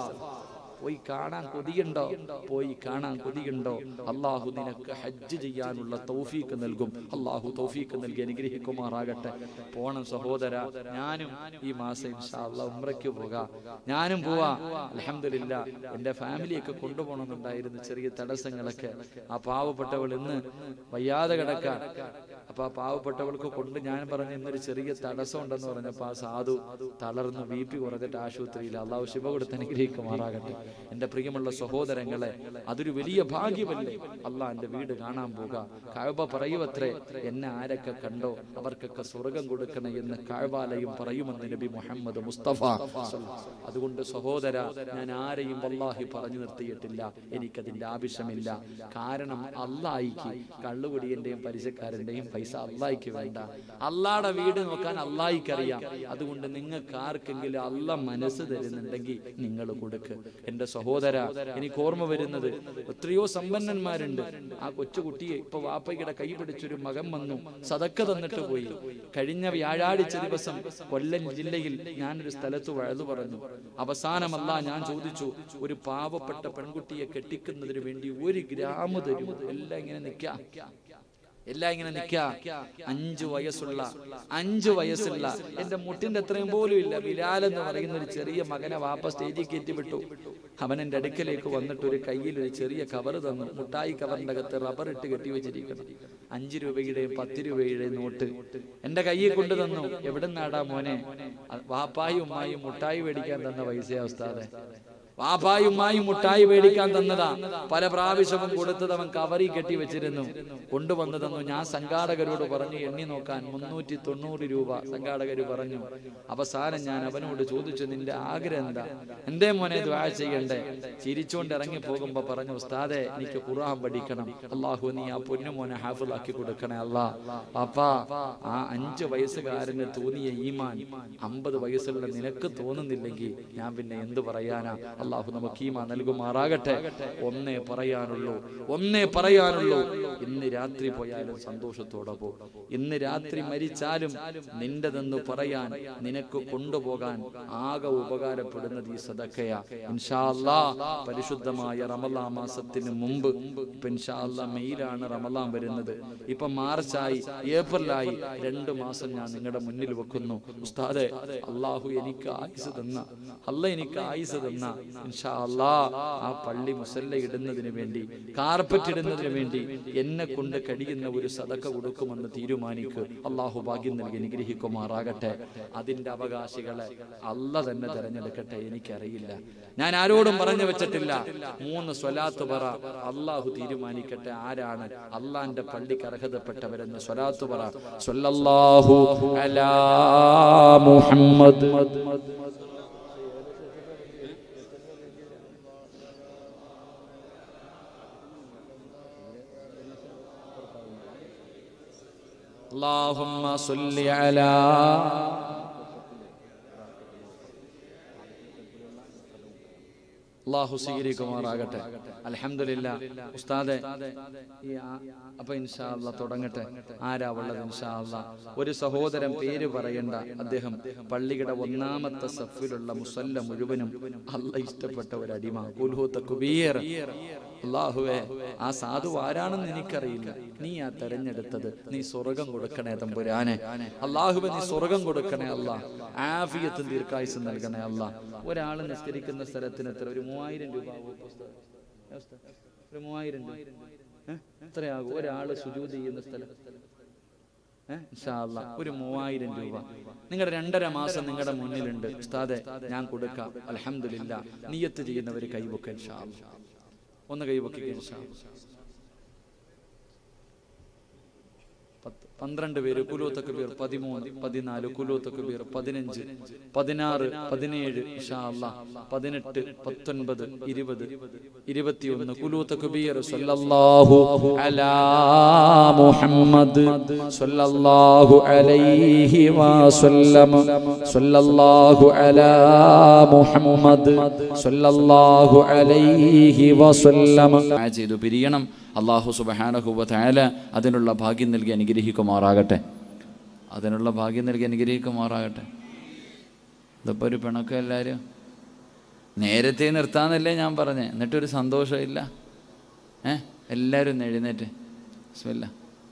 പോയി കാണാൻ കൊതിയുണ്ടോ പോയി കാണാൻ കൊതിയുണ്ടോ അള്ളാഹു നിനക്ക് ഹജ്ജ് ചെയ്യാനുള്ള തൗഫീക്ക് നൽകും അള്ളാഹു തൗഫീക്ക് നൽകി അനുഗ്രഹിക്കുമാറാകട്ടെ പോണം സഹോദര ഞാനും ഈ മാസം ഇൻഷാ അല്ലാഹ് ഉംറയ്ക്ക് പോകാം ഞാനും പോവാ അലഹമില്ല എന്റെ ഫാമിലിയൊക്കെ കൊണ്ടുപോകണമെന്നുണ്ടായിരുന്നു ചെറിയ തടസ്സങ്ങളൊക്കെ ആ പാവപ്പെട്ടവൾ ഇന്ന് വയ്യാതെ കിടക്കാൻ അപ്പൊ ആ പാവപ്പെട്ടവൾക്ക് കൊണ്ട് ഞാൻ പറഞ്ഞ ഇന്നൊരു ചെറിയ തടസ്സം ഉണ്ടെന്ന് പറഞ്ഞപ്പോ ആ സാധു തളർന്ന് ബി പി കുറഞ്ഞിട്ട് ആശുപത്രിയിൽ അള്ളാഹു ശിവ കൊടുത്ത് അനുഗ്രഹിക്കുമാറാകട്ടെ എന്റെ പ്രിയമുള്ള സഹോദരങ്ങളെ അതൊരു വലിയ ഭാഗ്യമല്ലേ അള്ളാഹ് എന്റെ വീട് കാണാൻ പോകാം കാഴ്ബ പറയുവത്രേ എന്നെ ആരൊക്കെ കണ്ടോ അവർക്കൊക്കെ സ്വർഗം കൊടുക്കണേ എന്ന് കാഴ്ബാലയും പറയുമെന്ന് നബി മുഹമ്മദ് മുസ്തഫ അതുകൊണ്ട് സഹോദര ഞാൻ ആരെയും വല്ലാഹി പറഞ്ഞു നിർത്തിയിട്ടില്ല എനിക്കതിന്റെ ആവശ്യമില്ല കാരണം അള്ളാഹിക്ക് കള്ളുകുടിയന്റെയും പലിശക്കാരന്റെയും പൈസ അള്ളാഹിക്ക് വേണ്ട അള്ളാടെ വീട് നോക്കാൻ അള്ളാഹിക്ക് അറിയാം അതുകൊണ്ട് നിങ്ങൾക്ക് ആർക്കെങ്കിലും അല്ല മനസ്സ് തരുന്നുണ്ടെങ്കിൽ നിങ്ങൾ കൊടുക്ക് എന്റെ സഹോദര എനിക്ക് ഓർമ്മ വരുന്നത് എത്രയോ സമ്പന്നന്മാരുണ്ട് ആ കൊച്ചുകുട്ടിയെ ഇപ്പൊ വാപ്പയുടെ കൈ പിടിച്ചൊരു മകൻ വന്നു സതക്ക തന്നിട്ട് പോയി കഴിഞ്ഞ വ്യാഴാഴ്ച ദിവസം കൊല്ലം ജില്ലയിൽ ഞാനൊരു സ്ഥലത്ത് വഴുതു പറഞ്ഞു അവസാനമല്ല ഞാൻ ചോദിച്ചു ഒരു പാവപ്പെട്ട പെൺകുട്ടിയെ കെട്ടിക്കുന്നതിന് വേണ്ടി ഒരു ഗ്രാമ് തരും എല്ലാം ഇങ്ങനെ നിൽക്കാം എല്ലാം ഇങ്ങനെ നിൽക്കാ അഞ്ചു വയസ്സുള്ള അഞ്ചു വയസ്സുള്ള എന്റെ മുട്ടിന്റെ അത്രയും പോലും ഇല്ല ബിലാൽ എന്ന് പറയുന്ന ഒരു ചെറിയ മകനെ വാപ്പ സ്റ്റേജിൽ കയറ്റി വിട്ടു അവൻ എന്റെ അടുക്കലേക്ക് വന്നിട്ട് ഒരു കയ്യിൽ ഒരു ചെറിയ കവർ തന്നു മുട്ടായി കവറിന്റെ അകത്ത് റബ്ബർ ഇട്ട് കെട്ടി വെച്ചിരിക്കണം അഞ്ചു രൂപയുടെയും പത്ത് രൂപയുടെയും നോട്ട് എന്റെ കയ്യിൽ കൊണ്ടു തന്നു എവിടെ നിന്നാടാ മോനെ അ- വാപ്പായും ഉമ്മായും മുട്ടായി മേടിക്കാൻ തന്ന പൈസ അവസ്ഥാതെ വാപ്പായുമായും മുട്ടായി മേടിക്കാൻ തന്നതാ പല പ്രാവശ്യവും കൊടുത്തത് അവൻ കവറി കെട്ടി വെച്ചിരുന്നു കൊണ്ടുവന്നു തന്നു ഞാൻ സംഘാടകരോട് പറഞ്ഞു എണ്ണി നോക്കാൻ മുന്നൂറ്റി തൊണ്ണൂറ് രൂപ സംഘാടകർ പറഞ്ഞു അവസാനം ഞാൻ അവനോട് ചോദിച്ചു നിന്റെ ആഗ്രഹം എന്താ എന്തേ മോനെ ദ്വാ ചെയ്യണ്ടേ ചിരിച്ചുകൊണ്ട് ഇറങ്ങി പോകുമ്പോ പറഞ്ഞു ഉസ്താദെ എനിക്ക് ഖുർആൻ പഠിക്കണം അള്ളാഹു നീ ആ പൊന്നു മോനെ ഹാഫിളാക്കി കൊടുക്കണേ അല്ലാ പാപ്പാ ആ അഞ്ച് വയസ്സുകാരന് തോന്നിയ ഈമാൻ അമ്പത് വയസ്സുള്ള നിനക്ക് തോന്നുന്നില്ലെങ്കിൽ ഞാൻ പിന്നെ എന്ത് പറയാനാ അള്ളാഹു നമുക്ക് ഈമാൻ നൽകുമാറാകട്ടെ ഒന്നേ പറയാനുള്ളൂ ഒന്നേ പറയാനുള്ളൂ ഇന്ന് രാത്രി പോയാലും സന്തോഷത്തോടെ പോ ഇന്ന് രാത്രി മരിച്ചാലും നിന്റെതെന്ന് പറയാൻ നിനക്ക് കൊണ്ടുപോകാൻ ആകെ ഉപകാരപ്പെടുന്നത് ഈ സദക്കയാ ഇൻഷാ അല്ലാ പരിശുദ്ധമായ റമലാ മാസത്തിന് മുമ്പ് ഇപ്പൊ ഇൻഷാ അല്ലാ മെയ്യിലാണ് റമലാൻ വരുന്നത് ഇപ്പൊ മാർച്ചായി ഏപ്രിലായി രണ്ട് മാസം ഞാൻ നിങ്ങളുടെ മുന്നിൽ വെക്കുന്നു ഉസ്താദെ അള്ളാഹു എനിക്ക് ആയുസ് തന്ന അല്ല എനിക്ക് ആയുസ് തന്ന ഇൻഷാ അല്ലാ ആ പള്ളി മുസല്ല ഇടുന്നതിന് വേണ്ടി കാർപ്പറ്റ് ഇടുന്നതിന് വേണ്ടി എന്നെ കൊണ്ട് കഴിയുന്ന ഒരു സദക്ക കൊടുക്കുമെന്ന് തീരുമാനിക്ക് അള്ളാഹു ഭാഗ്യം നൽകി അനുഗ്രഹിക്കുമാറാകട്ടെ അതിന്റെ അവകാശികളെ അല്ല തന്നെ തെരഞ്ഞെടുക്കട്ടെ എനിക്കറിയില്ല ഞാൻ ആരോടും പറഞ്ഞു വെച്ചിട്ടില്ല മൂന്ന് സ്വലാത്ത് പറ അള്ളാഹു തീരുമാനിക്കട്ടെ ആരാണ് അള്ളാന്റെ പള്ളിക്ക് അർഹതപ്പെട്ടവരെന്ന് സ്വലാത്ത് പറ സ്വല്ലല്ലാഹു അലാ മുഹമ്മദ് اللهم صل على അള്ളാഹു സ്വീകരിക്കുമാറാകട്ടെ അലഹമില്ല ഉസ്താദെ ഈ ആ- അപ്പൊ ഇൻഷാ അല്ലാ തുടങ്ങട്ടെ ആരാ ഉള്ളത് ഇൻഷാ അല്ലാ ഒരു സഹോദരൻ പേര് പറയണ്ട അദ്ദേഹം പള്ളിയുടെ ഒന്നാമത്തെ സഫിലുള്ള മുസല്ല മുഴുവനും അല്ല ഇഷ്ടപ്പെട്ട ഒരു അടിമ ഉൽഹൂത്ത കുബീർ അള്ളാഹുവേ ആ സാധു ആരാണെന്ന് എനിക്കറിയില്ല നീ ആ തെരഞ്ഞെടുത്തത് നീ സ്വർഗം കൊടുക്കണേ തമ്പുരാനെ അള്ളാഹുവെ നീ സ്വർഗം കൊടുക്കണേ അല്ല ആഫിയത്തും ദീർഘായുസ് നൽകണേ അല്ല ഒരാൾ നിസ്കരിക്കുന്ന സ്ഥലത്തിന് എത്ര ഒരു മൂവായിരം രൂപ ആവും ഇപ്പൊ ഉസ്താദ്? ഏ ഉസ്താദ്? ഒരു മൂവായിരം രൂപ ഏ? എത്രയാകും ഒരാള് സുജൂത് ചെയ്യുന്ന സ്ഥലം ഏ? ഇൻഷാ അല്ലാ, ഒരു മൂവായിരം രൂപ നിങ്ങളുടെ രണ്ടര മാസം നിങ്ങളുടെ മുന്നിലുണ്ട് ഉസ്താദെ ഞാൻ കൊടുക്കാം അലഹമില്ല നീയത്ത് ചെയ്യുന്നവർ കൈവൊക്കെ ഇൻഷാ അല്ലാ. ഒന്ന് കൈവൊക്കെ ഇൻഷാ അല്ലാ. പത്ത് പന്ത്രണ്ട് പേര് കുലൂത്തക്ക് പേർ പതിമൂന്ന് പതിനാല് കുലൂത്തക്ക് പേർ പതിനഞ്ച് പതിനാറ് പതിനേഴ് ഇഷാ അല്ലാ, പതിനെട്ട് പത്തൊൻപത് ഇരുപത് ഇരുപത്തിയൊന്ന് കുലൂത്തക്ക് ബീർ സല്ലല്ലാഹു അലാ മുഹമ്മദ് സല്ലല്ലാഹു അലൈഹി വസല്ലം സല്ലല്ലാഹു അലാ മുഹമ്മദ് സല്ലല്ലാഹു അലൈഹി വസല്ലം ചെയ്തു പിരിയണം അള്ളാഹു സുബഹാനഹുവ തായാല അതിനുള്ള ഭാഗ്യം നൽകി അനുഗ്രഹിക്കുമാറാകട്ടെ അതിനുള്ള ഭാഗ്യം നൽകി അനുഗ്രഹിക്കുമാറാകട്ടെ ഇതിപ്പോൾ ഒരു പിണക്കം എല്ലാവരും നേരത്തെ നിർത്താന്നല്ലേ ഞാൻ പറഞ്ഞേ എന്നിട്ടൊരു സന്തോഷമില്ല ഏ എല്ലാവരും ഒന്ന് എഴുന്നേറ്റ് ബിസ്മില്ലാ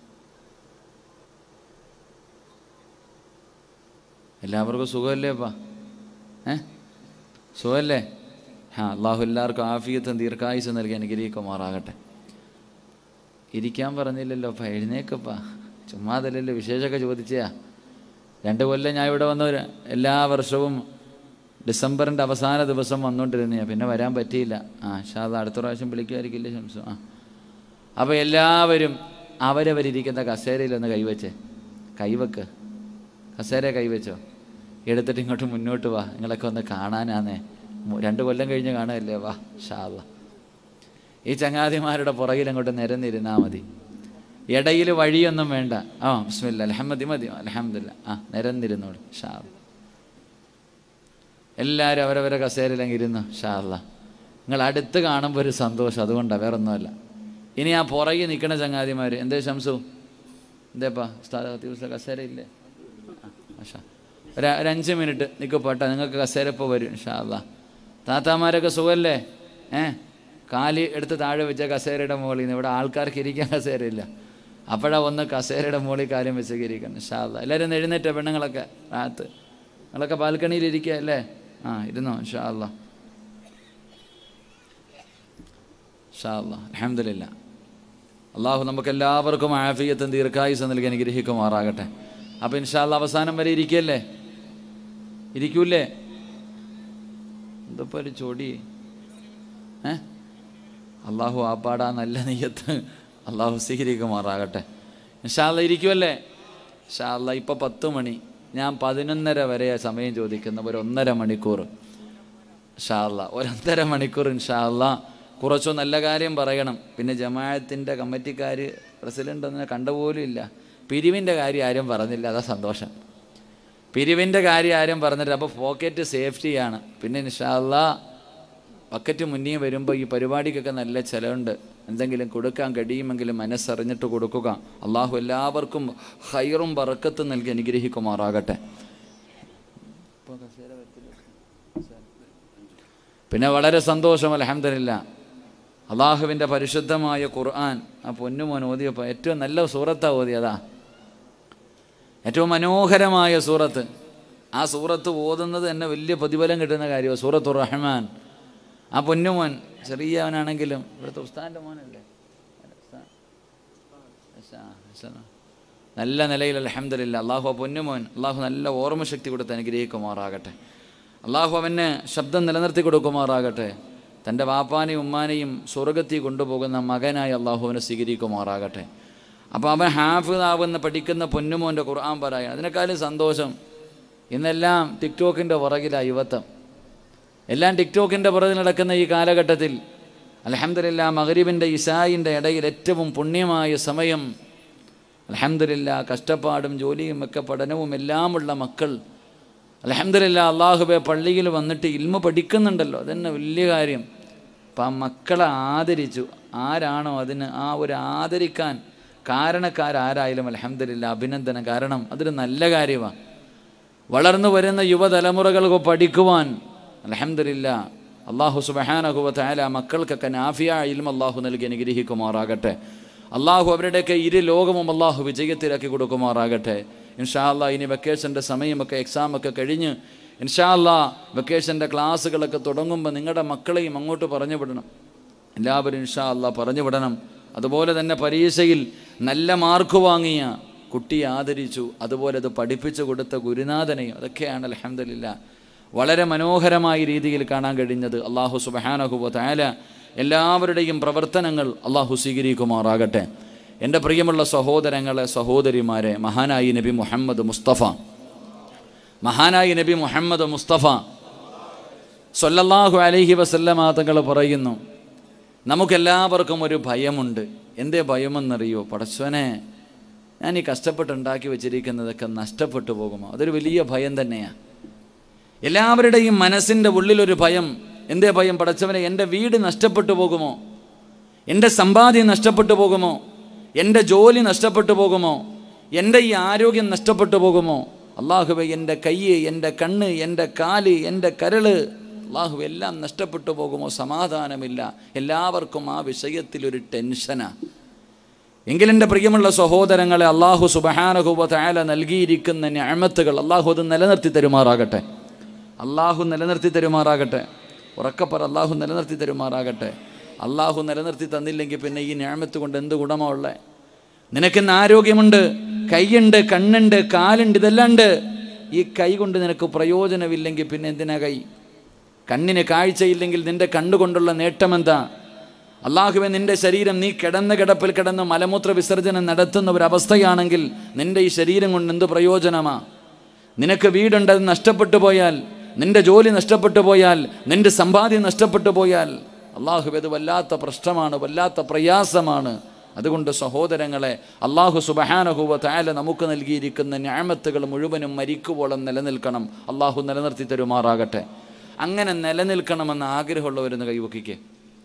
എല്ലാവർക്കും സുഖമല്ലേ അപ്പാ ഏ സുഖമല്ലേ ആ അള്ളാഹു എല്ലാവർക്കും ആഫിയത്തും ദീർഘായുസ് നൽകി അനുഗ്രഹിക്കുമാറാകട്ടെ ഇരിക്കാൻ പറഞ്ഞില്ലല്ലോ അപ്പം എഴുന്നേക്കപ്പാ ചുമ്മാതല്ലല്ലോ വിശേഷമൊക്കെ ചോദിച്ചാ രണ്ട് കൊല്ലം ഞാൻ ഇവിടെ വന്നവർ എല്ലാ വർഷവും ഡിസംബറിൻ്റെ അവസാന ദിവസം വന്നുകൊണ്ടിരുന്ന പിന്നെ വരാൻ പറ്റിയില്ല ആ ഷാദ അടുത്ത പ്രാവശ്യം വിളിക്കുമായിരിക്കില്ലേ ശംസു ആ അപ്പോൾ എല്ലാവരും അവരവരിയ്ക്കുന്ന കസേരയിലൊന്ന് കൈവച്ചേ കൈവക്ക് കസേര കൈവച്ചോ എടുത്തിട്ട് ഇങ്ങോട്ട് മുന്നോട്ട് വാ നിങ്ങളൊക്കെ ഒന്ന് കാണാനാന്നേ മു- രണ്ട് കൊല്ലം കഴിഞ്ഞ് കാണുമല്ലേ വാ ഷാദ ഈ ചങ്ങാതിമാരുടെ പുറകിൽ അങ്ങോട്ട് നിരന്നിരുന്നാൽ മതി ഇടയിൽ വഴിയൊന്നും വേണ്ട ആ ബിസ്മില്ല അലഹമ്മദി മതി അലഹമ്മദില്ല ആ നിരന്നിരുന്നോളൂ ഷാ എല്ലാവരും അവരവരെ കസേരയിലങ്ങ് ഇരുന്നു ഷാ അല്ല നിങ്ങൾ അടുത്ത് കാണുമ്പോൾ ഒരു സന്തോഷം അതുകൊണ്ടാണ് വേറെ ഒന്നുമല്ല ഇനി ആ പുറകിൽ നിൽക്കണ ചങ്ങാതിമാർ എന്തേ ശംസു എന്തേപ്പാ ഉസ്താദ് കസേര ഇല്ലേ ആ, മാഷാ. ഒരു ഒരു അഞ്ച് മിനിറ്റ് നിൽക്കു പോട്ടെ നിങ്ങൾക്ക് കസേര ഇപ്പോൾ വരും ഷാ അല്ല താത്താമാരൊക്കെ സുഖമല്ലേ ഏ കാല് എടുത്ത് താഴെ വെച്ച കസേരയുടെ മുകളിൽ നിന്ന് ഇവിടെ ആൾക്കാർക്ക് ഇരിക്കാൻ കസേരയില്ല അപ്പോഴാ ഒന്ന് കസേരയുടെ മുകളിൽ കാര്യം വെച്ചൊക്കെ ഇരിക്കണം ഷാ അല്ല എല്ലാവരും ഒന്ന് എഴുന്നേറ്റ പെണ്ണുങ്ങളൊക്കെ രാത്ത് നിങ്ങളൊക്കെ ബാൽക്കണിയിൽ ഇരിക്കുക അല്ലേ ആ ഇരുന്നോ ഷാ അല്ല ഷാ അല്ല അലഹമില്ല അള്ളാഹു നമുക്ക് എല്ലാവർക്കും ആഫിയത്തും ദീർഘായുസ് നൽകി അനുഗ്രഹിക്കുമാറാകട്ടെ അപ്പം ഇൻഷാല്ല അവസാനം വരെ ഇരിക്കല്ലേ ഇരിക്കൂലേ എന്തപ്പോൾ ഒരു ചൊടി ഏ അള്ളാഹു ആപ്പാടാ നല്ല നെയ്യത്ത് അള്ളാഹു സ്വീകരിക്കുമാറാകട്ടെ ഇൻഷാല്ല ഇരിക്കുമല്ലേ ഇൻഷാല്ല ഇപ്പോൾ പത്ത് മണി ഞാൻ പതിനൊന്നര വരെ സമയം ചോദിക്കുന്ന ഒരു ഒന്നര മണിക്കൂർ ഇൻഷാല്ല ഒരൊന്നര മണിക്കൂർ ഇൻഷാല്ല കുറച്ചോ നല്ല കാര്യം പറയണം പിന്നെ ജമാഅത്തിൻ്റെ കമ്മിറ്റിക്കാർ പ്രസിഡൻ്റ് ഒന്നും കണ്ടുപോലും ഇല്ല പിരിവിൻ്റെ കാര്യം ആരും പറഞ്ഞില്ല അതാ സന്തോഷം പിരിവിൻ്റെ കാര്യം ആരും പറഞ്ഞില്ല അപ്പോൾ പോക്കറ്റ് സേഫ്റ്റിയാണ് പിന്നെ ഇൻഷാല്ല ബക്കറ്റ് മുന്നേ വരുമ്പോൾ ഈ പരിപാടിക്കൊക്കെ നല്ല ചിലവുണ്ട് എന്തെങ്കിലും കൊടുക്കാൻ കഴിയുമെങ്കിലും മനസ്സറിഞ്ഞിട്ട് കൊടുക്കുക അള്ളാഹു എല്ലാവർക്കും ഹൈറും ബറക്കത്തും നൽകി അനുഗ്രഹിക്കുമാറാകട്ടെ പിന്നെ വളരെ സന്തോഷം അലഹമില്ല അള്ളാഹുവിൻ്റെ പരിശുദ്ധമായ ഖുർആൻ ആ പൊന്നുമോൻ ഓതിയപ്പോൾ ഏറ്റവും നല്ല സൂറത്താ ഓതിയതാ ഏറ്റവും മനോഹരമായ സൂറത്ത് ആ സൂറത്ത് ഓതുന്നത് തന്നെ വലിയ പ്രതിഫലം കിട്ടുന്ന കാര്യമാണ് സൂറത്തു റഹ്മാൻ ആ പൊന്നുമോൻ ചെറിയവനാണെങ്കിലും ഇവിടുത്തെ ഉസ്താൻ്റെ മോനല്ലേ ഉസ്താദ്. ഉസ്താ, ഉസ്താ. നല്ല നിലയിൽ അലഹമില്ല അള്ളാഹു ആ പൊന്നുമോൻ അള്ളാഹു നല്ല ഓർമ്മശക്തി കൊടുത്ത് അനുഗ്രഹിക്കുമാറാകട്ടെ അള്ളാഹു അവന് ശബ്ദം നിലനിർത്തി കൊടുക്കുമാറാകട്ടെ തൻ്റെ വാപ്പാനെയും ഉമ്മാനെയും സ്വർഗത്തിൽ കൊണ്ടുപോകുന്ന മകനായി അള്ളാഹു അവനെ സ്വീകരിക്കുമാറാകട്ടെ അപ്പോൾ അവൻ ഹാഫിദാവുന്ന പഠിക്കുന്ന പൊന്നുമോൻ്റെ ഖുർആൻ പറയാം അതിനേക്കാളും സന്തോഷം ഇന്നെല്ലാം ടിക്ടോക്കിൻ്റെ പുറകിലാണ് യുവത്വം എല്ലാം ടിക്ടോക്കിൻ്റെ പുറകിൽ നടക്കുന്ന ഈ കാലഘട്ടത്തിൽ അലഹമില്ല മകരീബിൻ്റെ ഇസായിൻ്റെ ഇടയിൽ ഏറ്റവും പുണ്യമായ സമയം അലഹമില്ല കഷ്ടപ്പാടും ജോലിയും ഒക്കെ പഠനവും എല്ലാമുള്ള മക്കൾ അലഹമില്ല അള്ളാഹുബെ പള്ളിയിൽ വന്നിട്ട് ഇൽമ പഠിക്കുന്നുണ്ടല്ലോ അതന്നെ വലിയ കാര്യം അപ്പം ആ മക്കളെ ആദരിച്ചു ആരാണോ അതിന് ആ ഒരു ആദരിക്കാൻ കാരണക്കാരാരായാലും അലഹമില്ല അഭിനന്ദനം കാരണം അതൊരു നല്ല കാര്യമാണ് വളർന്നു വരുന്ന യുവതലമുറകൾക്ക് പഠിക്കുവാൻ അലഹമില്ല അള്ളാഹു സുബഹാനഹുവല മക്കൾക്കൊക്കെ നാഫിയ ഇൽമ അള്ളാഹു നൽകി അനുഗ്രഹിക്കുമാറാകട്ടെ അള്ളാഹു അവരുടെയൊക്കെ ഇരു ലോകവും അള്ളാഹു വിജയത്തിലാക്കി കൊടുക്കുമാറാകട്ടെ ഇൻഷാ അല്ലാ ഇനി വെക്കേഷൻ്റെ സമയമൊക്കെ എക്സാമൊക്കെ കഴിഞ്ഞ് ഇൻഷാ അല്ലാ വെക്കേഷൻ്റെ ക്ലാസ്സുകളൊക്കെ തുടങ്ങുമ്പോൾ നിങ്ങളുടെ മക്കളെയും അങ്ങോട്ട് പറഞ്ഞു വിടണം എല്ലാവരും ഇൻഷാ അല്ലാ പറഞ്ഞു വിടണം അതുപോലെ തന്നെ പരീക്ഷയിൽ നല്ല മാർക്ക് വാങ്ങിയ കുട്ടിയെ ആദരിച്ചു അതുപോലെ അത് പഠിപ്പിച്ചു കൊടുത്ത ഗുരുനാഥനെയും അതൊക്കെയാണ് അലഹമില്ല വളരെ മനോഹരമായ രീതിയിൽ കാണാൻ കഴിഞ്ഞത് അള്ളാഹു സുബഹാനഹുബ താല എല്ലാവരുടെയും പ്രവർത്തനങ്ങൾ അള്ളാഹു സ്വീകരിക്കുമാറാകട്ടെ എൻ്റെ പ്രിയമുള്ള സഹോദരങ്ങളെ സഹോദരിമാരെ മഹാനായി നബി മുഹമ്മദ് മുസ്തഫ മഹാനായി നബി മുഹമ്മദ് മുസ്തഫ സൊല്ലല്ലാഹു അലൈഹി വസല്ലമ തങ്ങൾ പറയുന്നു നമുക്കെല്ലാവർക്കും ഒരു ഭയമുണ്ട് എന്തേ ഭയമെന്നറിയോ പടച്ചവനെ ഞാൻ ഈ കഷ്ടപ്പെട്ടുണ്ടാക്കി വെച്ചിരിക്കുന്നതൊക്കെ നഷ്ടപ്പെട്ടു പോകുമോ അതൊരു വലിയ ഭയം തന്നെയാണ് എല്ലാവരുടെയും മനസ്സിൻ്റെ ഉള്ളിലൊരു ഭയം എന്തേ ഭയം പടച്ചവനെ എൻ്റെ വീട് നഷ്ടപ്പെട്ടു പോകുമോ എൻ്റെ സമ്പാദ്യം നഷ്ടപ്പെട്ടു പോകുമോ എൻ്റെ ജോലി നഷ്ടപ്പെട്ടു പോകുമോ എൻ്റെ ഈ ആരോഗ്യം നഷ്ടപ്പെട്ടു പോകുമോ അള്ളാഹുവെ എൻ്റെ കൈ എൻ്റെ കണ്ണ് എൻ്റെ കാല് എൻ്റെ കരള് അള്ളാഹു എല്ലാം നഷ്ടപ്പെട്ടു പോകുമോ സമാധാനമില്ല എല്ലാവർക്കും ആ വിഷയത്തിലൊരു ടെൻഷനാണ് എങ്കിലെൻ്റെ പ്രിയമുള്ള സഹോദരങ്ങളെ അള്ളാഹു സുബഹാനഹുബ താല നൽകിയിരിക്കുന്ന ഞാമത്തുകൾ അള്ളാഹു അത് നിലനിർത്തി തരുമാറാകട്ടെ അള്ളാഹു നിലനിർത്തി തരുമാറാകട്ടെ ഉറക്കപ്പറ അള്ളാഹു നിലനിർത്തി തരുമാറാകട്ടെ അള്ളാഹു നിലനിർത്തി തന്നില്ലെങ്കിൽ പിന്നെ ഈ ഞാമത്ത് കൊണ്ട് എന്ത് ഗുണമോ ഉള്ളത് നിനക്കിന്ന് ആരോഗ്യമുണ്ട് കൈയുണ്ട് കണ്ണുണ്ട് കാലുണ്ട് ഇതെല്ലാം ഉണ്ട് ഈ കൈ കൊണ്ട് നിനക്ക് പ്രയോജനമില്ലെങ്കിൽ പിന്നെ എന്തിനാ കൈ കണ്ണിന് കാഴ്ചയില്ലെങ്കിൽ നിന്റെ കണ്ണുകൊണ്ടുള്ള നേട്ടമെന്താ അള്ളാഹുവെ നിന്റെ ശരീരം നീ കിടന്ന കിടപ്പിൽ കിടന്ന് മലമൂത്ര വിസർജനം നടത്തുന്ന ഒരവസ്ഥയാണെങ്കിൽ നിന്റെ ഈ ശരീരം കൊണ്ട് എന്ത് പ്രയോജനമാ നിനക്ക് വീടുണ്ട് അത് നഷ്ടപ്പെട്ടു പോയാൽ നിന്റെ ജോലി നഷ്ടപ്പെട്ടു പോയാൽ നിന്റെ സമ്പാദ്യം നഷ്ടപ്പെട്ടു പോയാൽ അള്ളാഹു ഇത് വല്ലാത്ത പ്രശ്നമാണ് വല്ലാത്ത പ്രയാസമാണ് അതുകൊണ്ട് സഹോദരങ്ങളെ അള്ളാഹു സുബഹാനഹുവ താല നമുക്ക് നൽകിയിരിക്കുന്ന ഞാമത്തുകൾ മുഴുവനും മരിക്കുവോളം നിലനിൽക്കണം അള്ളാഹു നിലനിർത്തി തരുമാറാകട്ടെ അങ്ങനെ നിലനിൽക്കണമെന്ന് ആഗ്രഹമുള്ളവരെന്ന് കൈവക്കിക്കേ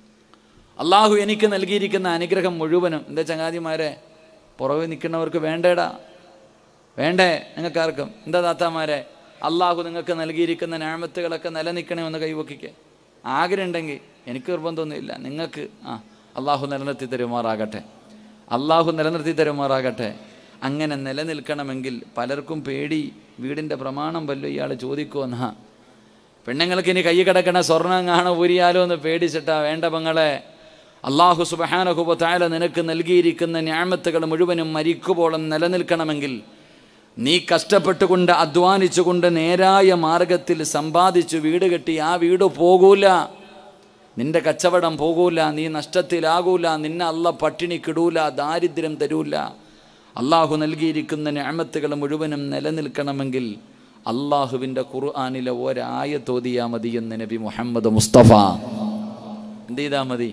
അള്ളാഹു എനിക്ക് നൽകിയിരിക്കുന്ന അനുഗ്രഹം മുഴുവനും എന്താ ചങ്ങാതിമാരെ പുറകെ നിൽക്കുന്നവർക്ക് വേണ്ടേടാ വേണ്ടേ നിങ്ങൾക്കാർക്കും എന്താ താത്താമാരെ അള്ളാഹു നിങ്ങൾക്ക് നൽകിയിരിക്കുന്ന ഞാമത്തുകളൊക്കെ നിലനിൽക്കണമെന്ന് കൈവക്കിക്ക് ആഗ്രഹം ഉണ്ടെങ്കിൽ എനിക്ക് നിർബന്ധമൊന്നുമില്ല നിങ്ങൾക്ക് ആ അള്ളാഹു നിലനിർത്തി തരുമാറാകട്ടെ അള്ളാഹു നിലനിർത്തി തരുമാറാകട്ടെ അങ്ങനെ നിലനിൽക്കണമെങ്കിൽ പലർക്കും പേടി വീടിൻ്റെ പ്രമാണം വല്ലോ ഇയാൾ ചോദിക്കുമെന്നാ പെണ്ണുങ്ങൾക്ക് ഇനി കൈ കിടക്കണ സ്വർണം കാണാൻ ഊരിയാലോ എന്ന് പേടിച്ചിട്ടാ വേണ്ട പെങ്ങളെ അള്ളാഹു സുബഹാനഹുബ താല നിനക്ക് നൽകിയിരിക്കുന്ന ഞാമത്തുകൾ മുഴുവനും മരിക്കുപോളം നിലനിൽക്കണമെങ്കിൽ നീ കഷ്ടപ്പെട്ടുകൊണ്ട് അധ്വാനിച്ചുകൊണ്ട് നേരായ മാർഗത്തിൽ സമ്പാദിച്ചു വീട് കെട്ടി ആ വീട് പോകൂല നിന്റെ കച്ചവടം പോകൂല നീ നഷ്ടത്തിലാകൂല നിന്നെ അല്ല പട്ടിണി കിടൂല ദാരിദ്ര്യം തരൂല അള്ളാഹു നൽകിയിരിക്കുന്ന ഞാമത്തുകൾ മുഴുവനും നിലനിൽക്കണമെങ്കിൽ അള്ളാഹുവിൻ്റെ ഖുർആാനിലെ ഒരായ തോതിയാ മതി എന്ന് നബി മുഹമ്മദ് മുസ്തഫ എന്ത് ചെയ്താൽ മതി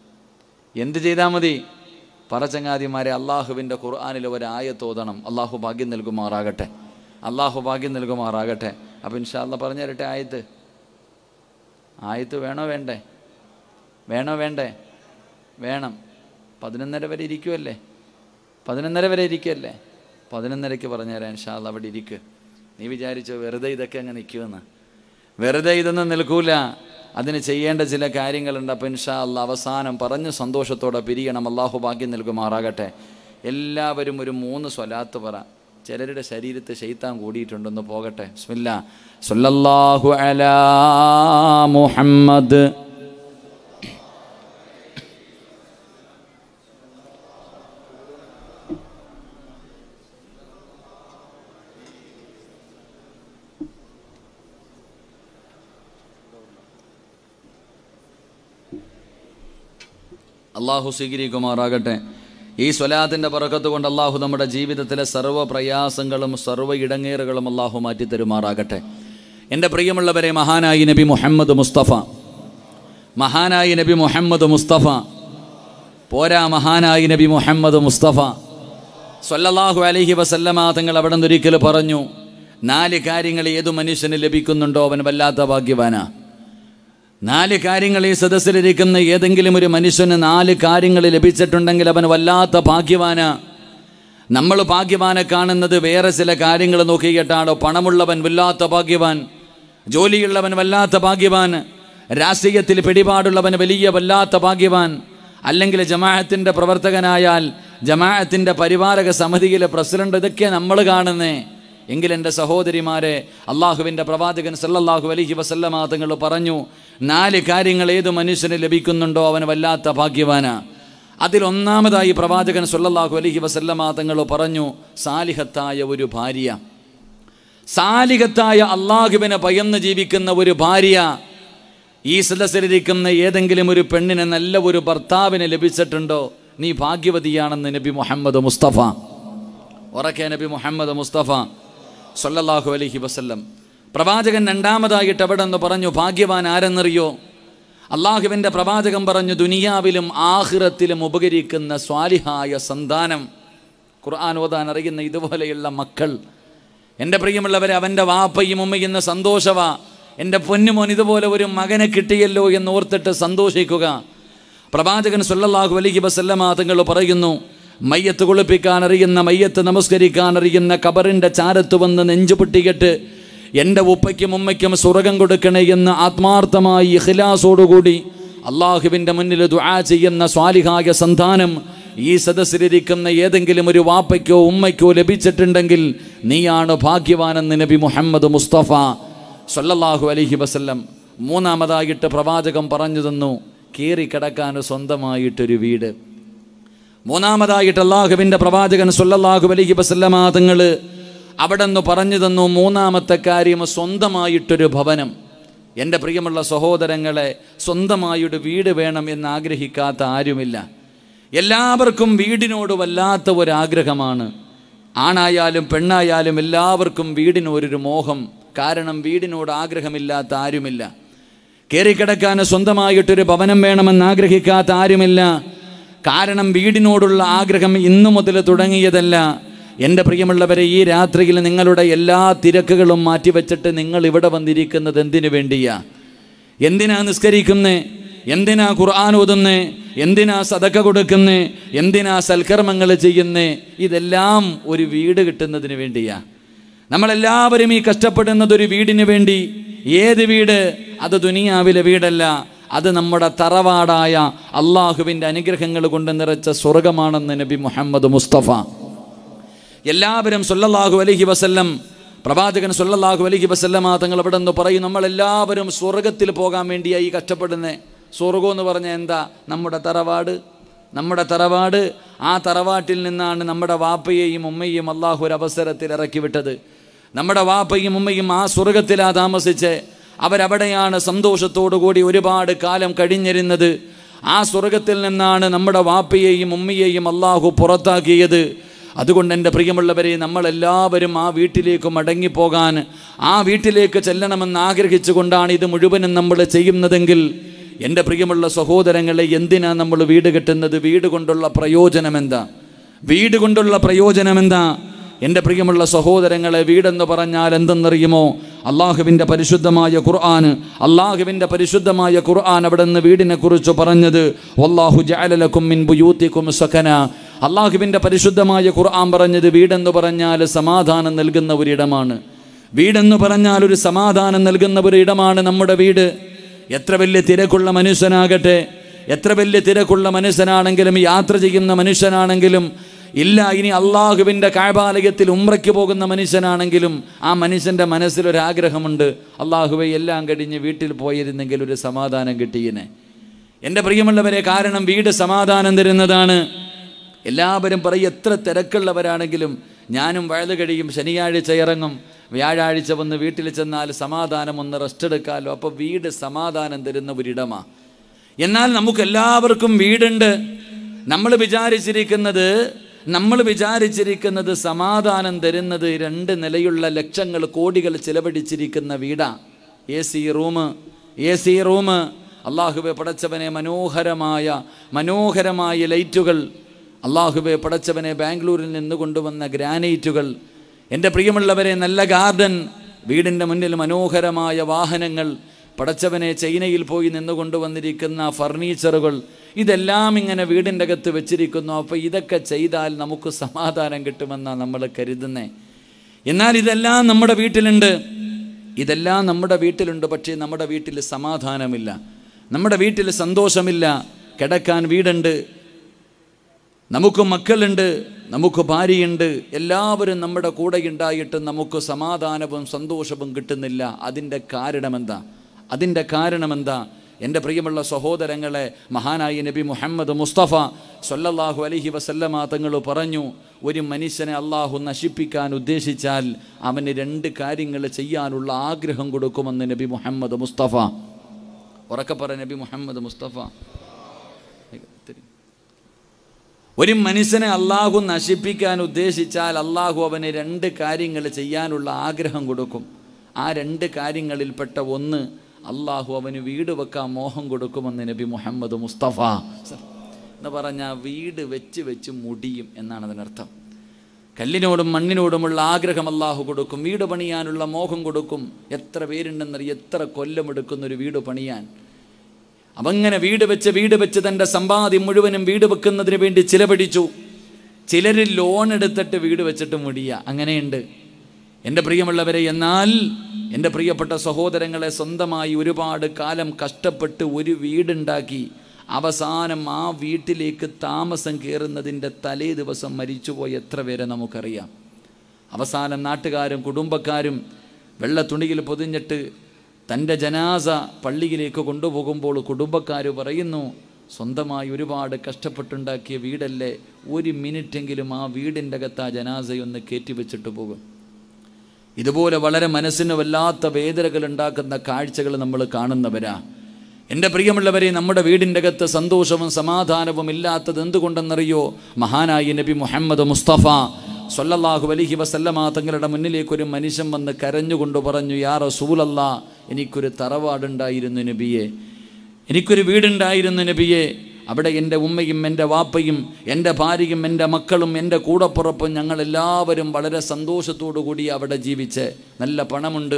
എന്ത് ചെയ്താൽ മതി പറച്ചങ്ങാതിമാരെ അള്ളാഹുവിൻ്റെ ഖുർആാനിൽ ഒരായ തോതണം അള്ളാഹു ഭാഗ്യം നൽകുമാറാകട്ടെ അള്ളാഹു ഭാഗ്യം നൽകുമാറാകട്ടെ അപ്പം ഇൻഷാല്ല പറഞ്ഞു തരട്ടെ ആയത്ത് ആയത്ത് വേണോ വേണ്ടേ വേണോ വേണ്ടേ വേണം പതിനൊന്നര വരെ ഇരിക്കുമല്ലേ പതിനൊന്നര വരെ ഇരിക്കുമല്ലേ പതിനൊന്നരയ്ക്ക് പറഞ്ഞുതരാം ഇൻഷാല്ല അവിടെ ഇരിക്കുക നീ വിചാരിച്ചോ വെറുതെ ഇതൊക്കെ അങ്ങ് നിൽക്കുമെന്ന് വെറുതെ ഇതൊന്നും നിൽക്കൂല അതിന് ചെയ്യേണ്ട ചില കാര്യങ്ങളുണ്ട് അപ്പം ഇൻഷാ അല്ല അവസാനം പറഞ്ഞ് സന്തോഷത്തോടെ പിരിയണം അള്ളാഹു ഭാഗ്യം നൽകുമാറാകട്ടെ എല്ലാവരും ഒരു മൂന്ന് സ്വലാത്ത് പറ ചിലരുടെ ശരീരത്ത് ശൈത്താൻ കൂടിയിട്ടുണ്ടെന്ന് പോകട്ടെ ബിസ്മില്ലാ സല്ലല്ലാഹു അലാ മുഹമ്മദ് അള്ളാഹു സ്വീകരിക്കുമാറാകട്ടെ ഈ സ്വലാത്തിൻ്റെ പറക്കത്ത് കൊണ്ട് അള്ളാഹു നമ്മുടെ ജീവിതത്തിലെ സർവ്വ പ്രയാസങ്ങളും സർവ്വ ഇടങ്ങേറുകളും അള്ളാഹു മാറ്റിത്തരുമാറാകട്ടെ എൻ്റെ പ്രിയമുള്ളവരെ മഹാനായി നബി മുഹമ്മദ് മുസ്തഫ മഹാനായി നബി മുഹമ്മദ് മുസ്തഫ പോരാ മഹാനായി നബി മുഹമ്മദ് മുസ്തഫ സല്ലല്ലാഹു അലൈഹി വസല്ലമ തങ്ങൾ അവിടെ നിന്നൊരിക്കൽ പറഞ്ഞു നാല് കാര്യങ്ങൾ ഏതു മനുഷ്യന് ലഭിക്കുന്നുണ്ടോ അവൻ വല്ലാത്ത ഭാഗ്യവാനാ നാല് കാര്യങ്ങൾ ഈ സദസ്സിലിരിക്കുന്ന ഏതെങ്കിലും ഒരു മനുഷ്യന് നാല് കാര്യങ്ങൾ ലഭിച്ചിട്ടുണ്ടെങ്കിൽ അവൻ വല്ലാത്ത ഭാഗ്യവാന നമ്മൾ ഭാഗ്യവാനെ കാണുന്നത് വേറെ ചില കാര്യങ്ങൾ നോക്കിയിട്ടാണോ പണമുള്ളവൻ വല്ലാത്ത ഭാഗ്യവാൻ ജോലിയുള്ളവൻ വല്ലാത്ത ഭാഗ്യവാൻ രാഷ്ട്രീയത്തിൽ പിടിപാടുള്ളവൻ വലിയ വല്ലാത്ത ഭാഗ്യവാൻ അല്ലെങ്കിൽ ജമാഅത്തിൻ്റെ പ്രവർത്തകനായാൽ ജമാഅത്തിൻ്റെ പരിപാലക സമിതിയിലെ പ്രസിഡന്റ് ഇതൊക്കെ നമ്മൾ കാണുന്നേ എങ്കിൽ എൻ്റെ സഹോദരിമാരെ അള്ളാഹുവിൻ്റെ പ്രവാചകൻ സല്ലല്ലാഹു അലൈഹി വസല്ലമ തങ്ങൾ പറഞ്ഞു നാല് കാര്യങ്ങൾ ഏത് മനുഷ്യന് ലഭിക്കുന്നുണ്ടോ അവൻ വല്ലാത്ത ഭാഗ്യവാനാ അതിലൊന്നാമതായി പ്രവാചകൻ സല്ലല്ലാഹു അലൈഹി വസല്ലമ തങ്ങൾ പറഞ്ഞു സാലിഹത്തായ ഒരു ഭാര്യ സാലിഹത്തായ അള്ളാഹുവിനെ ഭയന്ന് ജീവിക്കുന്ന ഒരു ഭാര്യ ഈ സദസ്സിലിരിക്കുന്ന ഏതെങ്കിലും ഒരു പെണ്ണിന് നല്ല ഒരു ഭർത്താവിനെ ലഭിച്ചിട്ടുണ്ടോ നീ ഭാഗ്യവതിയാണെന്ന് നബി മുഹമ്മദ് മുസ്തഫ ഉറക്കെ നബി മുഹമ്മദ് മുസ്തഫ സല്ലല്ലാഹു അലൈഹി വസല്ലം പ്രവാചകൻ രണ്ടാമതായിട്ട് എവിടെ നിന്ന് പറഞ്ഞു ഭാഗ്യവാൻ ആരെന്നറിയോ അള്ളാഹുവിൻ്റെ പ്രവാചകൻ പറഞ്ഞു ദുനിയാവിലും ആഹിറത്തിലും ഉപകരിക്കുന്ന സ്വാലിഹായ സന്താനം ഖുർആൻ ഓതാൻ അറിയുന്ന ഇതുപോലെയുള്ള മക്കൾ എൻ്റെ പ്രിയമുള്ളവരെ അവൻ്റെ വാപ്പയും ഉമ്മയും ഇന്ന് സന്തോഷവാ എൻ്റെ പൊന്നുമോൻ ഇതുപോലെ ഒരു മകനെ കിട്ടിയല്ലോ എന്ന് ഓർത്തിട്ട് സന്തോഷിക്കുക പ്രവാചകൻ സല്ലല്ലാഹു അലൈഹി വസല്ലമ തങ്ങൾ പറയുന്നു മയ്യത്ത് കുളിപ്പിക്കാൻ അറിയുന്ന മയ്യത്ത് നമസ്കരിക്കാൻ അറിയുന്ന കബറിൻ്റെ ചാരത്ത് വന്ന് നെഞ്ചു പൊട്ടികെട്ട് എൻ്റെ ഉപ്പയ്ക്കും ഉമ്മയ്ക്കും സ്വർഗം കൊടുക്കണേ എന്ന് ആത്മാർത്ഥമായി ഇഖ്ലാസോടുകൂടി അള്ളാഹുവിൻ്റെ മുന്നിൽ ദുആ ചെയ്യുന്ന സ്വാലിഹായ സന്താനം ഈ സദസ്സിലിരിക്കുന്ന ഏതെങ്കിലും ഒരു വാപ്പയ്ക്കോ ഉമ്മയ്ക്കോ ലഭിച്ചിട്ടുണ്ടെങ്കിൽ നീയാണ് ഭാഗ്യവാനെന്ന് നബി മുഹമ്മദ് മുസ്തഫ സല്ലല്ലാഹു അലൈഹി വസല്ലം മൂന്നാമതായിട്ട് പ്രവാചകം പറഞ്ഞു തന്നു കയറി കിടക്കാൻ സ്വന്തമായിട്ടൊരു വീട് മൂന്നാമതായിട്ട് അള്ളാഹുവിൻ്റെ പ്രവാചകൻ സല്ലല്ലാഹു അലൈഹി വസല്ലമ തങ്ങൾ അവിടെ നിന്ന് പറഞ്ഞു തന്നു മൂന്നാമത്തെ കാര്യം സ്വന്തമായിട്ടൊരു ഭവനം എൻ്റെ പ്രിയമുള്ള സഹോദരങ്ങളെ സ്വന്തമായൊരു വീട് വേണം എന്ന് ആഗ്രഹിക്കാത്ത ആരുമില്ല എല്ലാവർക്കും വീടിനോട് വല്ലാത്ത ഒരാഗ്രഹമാണ് ആണായാലും പെണ്ണായാലും എല്ലാവർക്കും വീടിനോരൊരു മോഹം കാരണം വീടിനോട് ആഗ്രഹമില്ലാത്ത ആരുമില്ല കയറിക്കിടക്കാൻ സ്വന്തമായിട്ടൊരു ഭവനം വേണമെന്ന് ആഗ്രഹിക്കാത്ത ആരുമില്ല കാരണം വീടിനോടുള്ള ആഗ്രഹം ഇന്നു മുതൽ തുടങ്ങിയതല്ല എൻ്റെ പ്രിയമുള്ളവരെ ഈ രാത്രിയിൽ നിങ്ങളുടെ എല്ലാ തിരക്കുകളും മാറ്റിവെച്ചിട്ട് നിങ്ങൾ ഇവിടെ വന്നിരിക്കുന്നത് എന്തിനു വേണ്ടിയാ എന്തിനാ നിസ്കരിക്കുന്നേ എന്തിനാ ഖുർആൻ ഓതുന്നേ എന്തിനാ സതക്ക കൊടുക്കുന്നേ എന്തിനാ സൽക്കർമ്മങ്ങൾ ചെയ്യുന്നേ ഇതെല്ലാം ഒരു വീട് കിട്ടുന്നതിന് വേണ്ടിയാ നമ്മളെല്ലാവരും ഈ കഷ്ടപ്പെടുന്നത് ഒരു വീടിന് വേണ്ടി ഏത് വീട് അത് ദുനിയാവിലെ വീടല്ല അത് നമ്മുടെ തറവാടായ അള്ളാഹുവിൻ്റെ അനുഗ്രഹങ്ങൾ കൊണ്ട് നിറച്ച സ്വർഗമാണെന്ന് നബി മുഹമ്മദ് മുസ്തഫ എല്ലാവരും സല്ലല്ലാഹു അലൈഹി വസല്ലം പ്രവാചകൻ സല്ലല്ലാഹു അലൈഹി വസല്ലമ തങ്ങൾ ഇവിടെ നിന്ന് പറയും നമ്മളെല്ലാവരും സ്വർഗത്തിൽ പോകാൻ വേണ്ടിയായി കഷ്ടപ്പെടുന്നത് സ്വർഗം എന്ന് പറഞ്ഞാൽ എന്താ നമ്മുടെ തറവാട് നമ്മുടെ തറവാട് ആ തറവാട്ടിൽ നിന്നാണ് നമ്മുടെ വാപ്പയെയും ഉമ്മയെയും അള്ളാഹു ഒരു അവസരത്തിൽ ഇറക്കി വിട്ടത് നമ്മുടെ വാപ്പയും ഉമ്മയും ആ സ്വർഗത്തിലാ താമസിച്ച് അവരവിടെയാണ് സന്തോഷത്തോടു കൂടി ഒരുപാട് കാലം കഴിഞ്ഞിരുന്നത് ആ സ്വർഗത്തിൽ നിന്നാണ് നമ്മുടെ വാപ്പയെയും ഉമ്മയെയും അള്ളാഹു പുറത്താക്കിയത് അതുകൊണ്ട് എൻ്റെ പ്രിയമുള്ളവരെ നമ്മളെല്ലാവരും ആ വീട്ടിലേക്ക് മടങ്ങിപ്പോകാൻ ആ വീട്ടിലേക്ക് ചെല്ലണമെന്ന് ആഗ്രഹിച്ചുകൊണ്ടാണ് ഇത് മുഴുവനും നമ്മൾ ചെയ്യുന്നതെങ്കിൽ എൻ്റെ പ്രിയമുള്ള സഹോദരങ്ങളെ എന്തിനാ നമ്മൾ വീട് കെട്ടുന്നത് വീട് കൊണ്ടുള്ള പ്രയോജനം എന്താ വീട് കൊണ്ടുള്ള പ്രയോജനം എന്താ എൻ്റെ പ്രിയമുള്ള സഹോദരങ്ങളെ വീടെന്ന് പറഞ്ഞാൽ എന്തെന്നറിയുമോ അള്ളാഹുവിൻ്റെ പരിശുദ്ധമായ ഖുർആൻ അള്ളാഹുവിൻ്റെ പരിശുദ്ധമായ ഖുർആൻ അവിടെ നിന്ന് വീടിനെ കുറിച്ച് പറഞ്ഞത് വല്ലാഹു ജഅലലക്കും മിൻ ബുയൂത്തിക്കും സകന അള്ളാഹുവിൻ്റെ പരിശുദ്ധമായ ഖുർആൻ പറഞ്ഞത് വീടെന്ന് പറഞ്ഞാൽ സമാധാനം നൽകുന്ന ഒരിടമാണ് വീടെന്ന് പറഞ്ഞാൽ ഒരു സമാധാനം നൽകുന്ന ഒരിടമാണ് നമ്മുടെ വീട് എത്ര വലിയ തിരക്കുള്ള മനുഷ്യനാകട്ടെ എത്ര വലിയ തിരക്കുള്ള മനുഷ്യനാണെങ്കിലും യാത്ര ചെയ്യുന്ന മനുഷ്യനാണെങ്കിലും ഇല്ല ഇനി അള്ളാഹുവിൻ്റെ കാഴ്പാലയത്തിൽ ഉമ്രയ്ക്ക് പോകുന്ന മനുഷ്യനാണെങ്കിലും ആ മനുഷ്യൻ്റെ മനസ്സിലൊരാഗ്രഹമുണ്ട് അള്ളാഹുവെ എല്ലാം കഴിഞ്ഞ് വീട്ടിൽ പോയിരുന്നെങ്കിൽ ഒരു സമാധാനം കിട്ടിയനെ എൻ്റെ പ്രിയമുള്ളവരെ കാരണം വീട് സമാധാനം തരുന്നതാണ് എല്ലാവരും പറയും എത്ര തിരക്കുള്ളവരാണെങ്കിലും ഞാനും വയത് കഴിയും ശനിയാഴ്ച ഇറങ്ങും വ്യാഴാഴ്ച വന്ന് വീട്ടിൽ ചെന്നാൽ സമാധാനം ഒന്ന് റെസ്റ്റ് എടുക്കാമല്ലോ അപ്പോൾ വീട് സമാധാനം തരുന്ന ഒരിടമാ എന്നാൽ നമുക്ക് എല്ലാവർക്കും വീടുണ്ട് നമ്മൾ വിചാരിച്ചിരിക്കുന്നത് നമ്മൾ വിചാരിച്ചിരിക്കുന്നത് സമാധാനം തരുന്നത് രണ്ട് നിലയുള്ള ലക്ഷങ്ങൾ കോടികൾ ചിലവഴിച്ചിരിക്കുന്ന വീടാ A C room A C room അള്ളാഹുബെ പടച്ചവനെ മനോഹരമായ മനോഹരമായ ലൈറ്റുകൾ അള്ളാഹുബെ പടച്ചവനെ ബാംഗ്ലൂരിൽ നിന്ന് കൊണ്ടുവന്ന ഗ്രാനൈറ്റുകൾ എൻ്റെ പ്രിയമുള്ളവരെ നല്ല ഗാർഡൻ വീടിൻ്റെ മുന്നിൽ മനോഹരമായ വാഹനങ്ങൾ പടച്ചവനെ ചൈനയിൽ പോയി നിന്നുകൊണ്ട് വന്നിരിക്കുന്ന ഫർണിച്ചറുകൾ ഇതെല്ലാം ഇങ്ങനെ വീടിൻ്റെ അകത്ത് വെച്ചിരിക്കുന്നു അപ്പോൾ ഇതൊക്കെ ചെയ്താൽ നമുക്ക് സമാധാനം കിട്ടുമെന്നാണ് നമ്മൾ കരുതുന്നത് എന്നാൽ ഇതെല്ലാം നമ്മുടെ വീട്ടിലുണ്ട് ഇതെല്ലാം നമ്മുടെ വീട്ടിലുണ്ട് പക്ഷേ നമ്മുടെ വീട്ടിൽ സമാധാനമില്ല നമ്മുടെ വീട്ടിൽ സന്തോഷമില്ല കിടക്കാൻ വീടുണ്ട് നമുക്ക് മക്കളുണ്ട് നമുക്ക് ഭാര്യയുണ്ട് എല്ലാവരും നമ്മുടെ കൂടെ ഉണ്ടായിട്ട് നമുക്ക് സമാധാനവും സന്തോഷവും കിട്ടുന്നില്ല അതിൻ്റെ കാരണമെന്താ അതിൻ്റെ കാരണമെന്താ എൻ്റെ പ്രിയമുള്ള സഹോദരങ്ങളെ മഹാനായ നബി മുഹമ്മദ് മുസ്തഫ സല്ലല്ലാഹു അലൈഹി വസല്ലമ തങ്ങൾ പറഞ്ഞു ഒരു മനുഷ്യനെ അള്ളാഹു നശിപ്പിക്കാൻ ഉദ്ദേശിച്ചാൽ അവന് രണ്ട് കാര്യങ്ങൾ ചെയ്യാനുള്ള ആഗ്രഹം കൊടുക്കുമെന്ന് നബി മുഹമ്മദ് മുസ്തഫ ഉറക്കെ പറ നബി മുഹമ്മദ് മുസ്തഫ ഒരു മനുഷ്യനെ അള്ളാഹു നശിപ്പിക്കാൻ ഉദ്ദേശിച്ചാൽ അള്ളാഹു അവന് രണ്ട് കാര്യങ്ങൾ ചെയ്യാനുള്ള ആഗ്രഹം കൊടുക്കും ആ രണ്ട് കാര്യങ്ങളിൽപ്പെട്ട ഒന്ന് അള്ളാഹു അവന് വീട് വെക്കാൻ മോഹം കൊടുക്കുമെന്ന് നബി മുഹമ്മദ് മുസ്തഫ എന്ന് പറഞ്ഞാൽ വീട് വെച്ച് വെച്ച് മുടിയും എന്നാണ് അതിനർത്ഥം കല്ലിനോടും മണ്ണിനോടുമുള്ള ആഗ്രഹം അള്ളാഹു കൊടുക്കും വീട് പണിയാനുള്ള മോഹം കൊടുക്കും എത്ര പേരുണ്ടെന്നറിയ എത്ര കൊല്ലമെടുക്കുന്ന ഒരു വീട് പണിയാൻ അവങ്ങനെ വീട് വെച്ച് വീട് വെച്ച് തൻ്റെ സമ്പാദ്യം മുഴുവനും വീട് വെക്കുന്നതിന് വേണ്ടി ചിലവഴിച്ചു ചിലർ ലോൺ എടുത്തിട്ട് വീട് വെച്ചിട്ട് മുടിയ അങ്ങനെയുണ്ട് എൻ്റെ പ്രിയമുള്ളവരെ എന്നാൽ എൻ്റെ പ്രിയപ്പെട്ട സഹോദരങ്ങളെ സ്വന്തമായി ഒരുപാട് കാലം കഷ്ടപ്പെട്ട് ഒരു വീടുണ്ടാക്കി അവസാനം ആ വീട്ടിലേക്ക് താമസം കയറുന്നതിൻ്റെ തലേ ദിവസം മരിച്ചുപോയ എത്ര പേരെ നമുക്കറിയാം അവസാനം നാട്ടുകാരും കുടുംബക്കാരും വെള്ള തുണിയിൽ പൊതിഞ്ഞിട്ട് തൻ്റെ ജനാസ പള്ളിയിലേക്ക് കൊണ്ടുപോകുമ്പോൾ കുടുംബക്കാർ പറയുന്നു സ്വന്തമായി ഒരുപാട് കഷ്ടപ്പെട്ടുണ്ടാക്കിയ വീടല്ലേ ഒരു മിനിറ്റെങ്കിലും ആ വീടിൻ്റെ അകത്ത് ആ ജനാസയൊന്ന് കയറ്റി വെച്ചിട്ട് പോകും ഇതുപോലെ വളരെ മനസ്സിന് വല്ലാത്ത വേദനകൾ ഉണ്ടാക്കുന്ന കാഴ്ചകൾ നമ്മൾ കാണുന്നവരാ എൻ്റെ പ്രിയമുള്ളവരെ നമ്മുടെ വീടിൻ്റെ അകത്ത് സന്തോഷവും സമാധാനവും ഇല്ലാത്തത് എന്തുകൊണ്ടെന്നറിയോ മഹാനായി നബി മുഹമ്മദ് മുസ്തഫ സൊല്ലാഹു അലഹി വസല്ലമ തങ്ങളുടെ മുന്നിലേക്ക് ഒരു മനുഷ്യൻ വന്ന് കരഞ്ഞുകൊണ്ട് പറഞ്ഞു യാ റസൂലല്ല എനിക്കൊരു തറവാടുണ്ടായിരുന്നു നബിയെ എനിക്കൊരു വീടുണ്ടായിരുന്നു നബിയെ അവിടെ എൻ്റെ ഉമ്മയും എൻ്റെ വാപ്പയും എൻ്റെ ഭാര്യയും എൻ്റെ മക്കളും എൻ്റെ കൂടപ്പുറപ്പും ഞങ്ങളെല്ലാവരും വളരെ സന്തോഷത്തോടു കൂടി അവിടെ ജീവിച്ച് നല്ല പണമുണ്ട്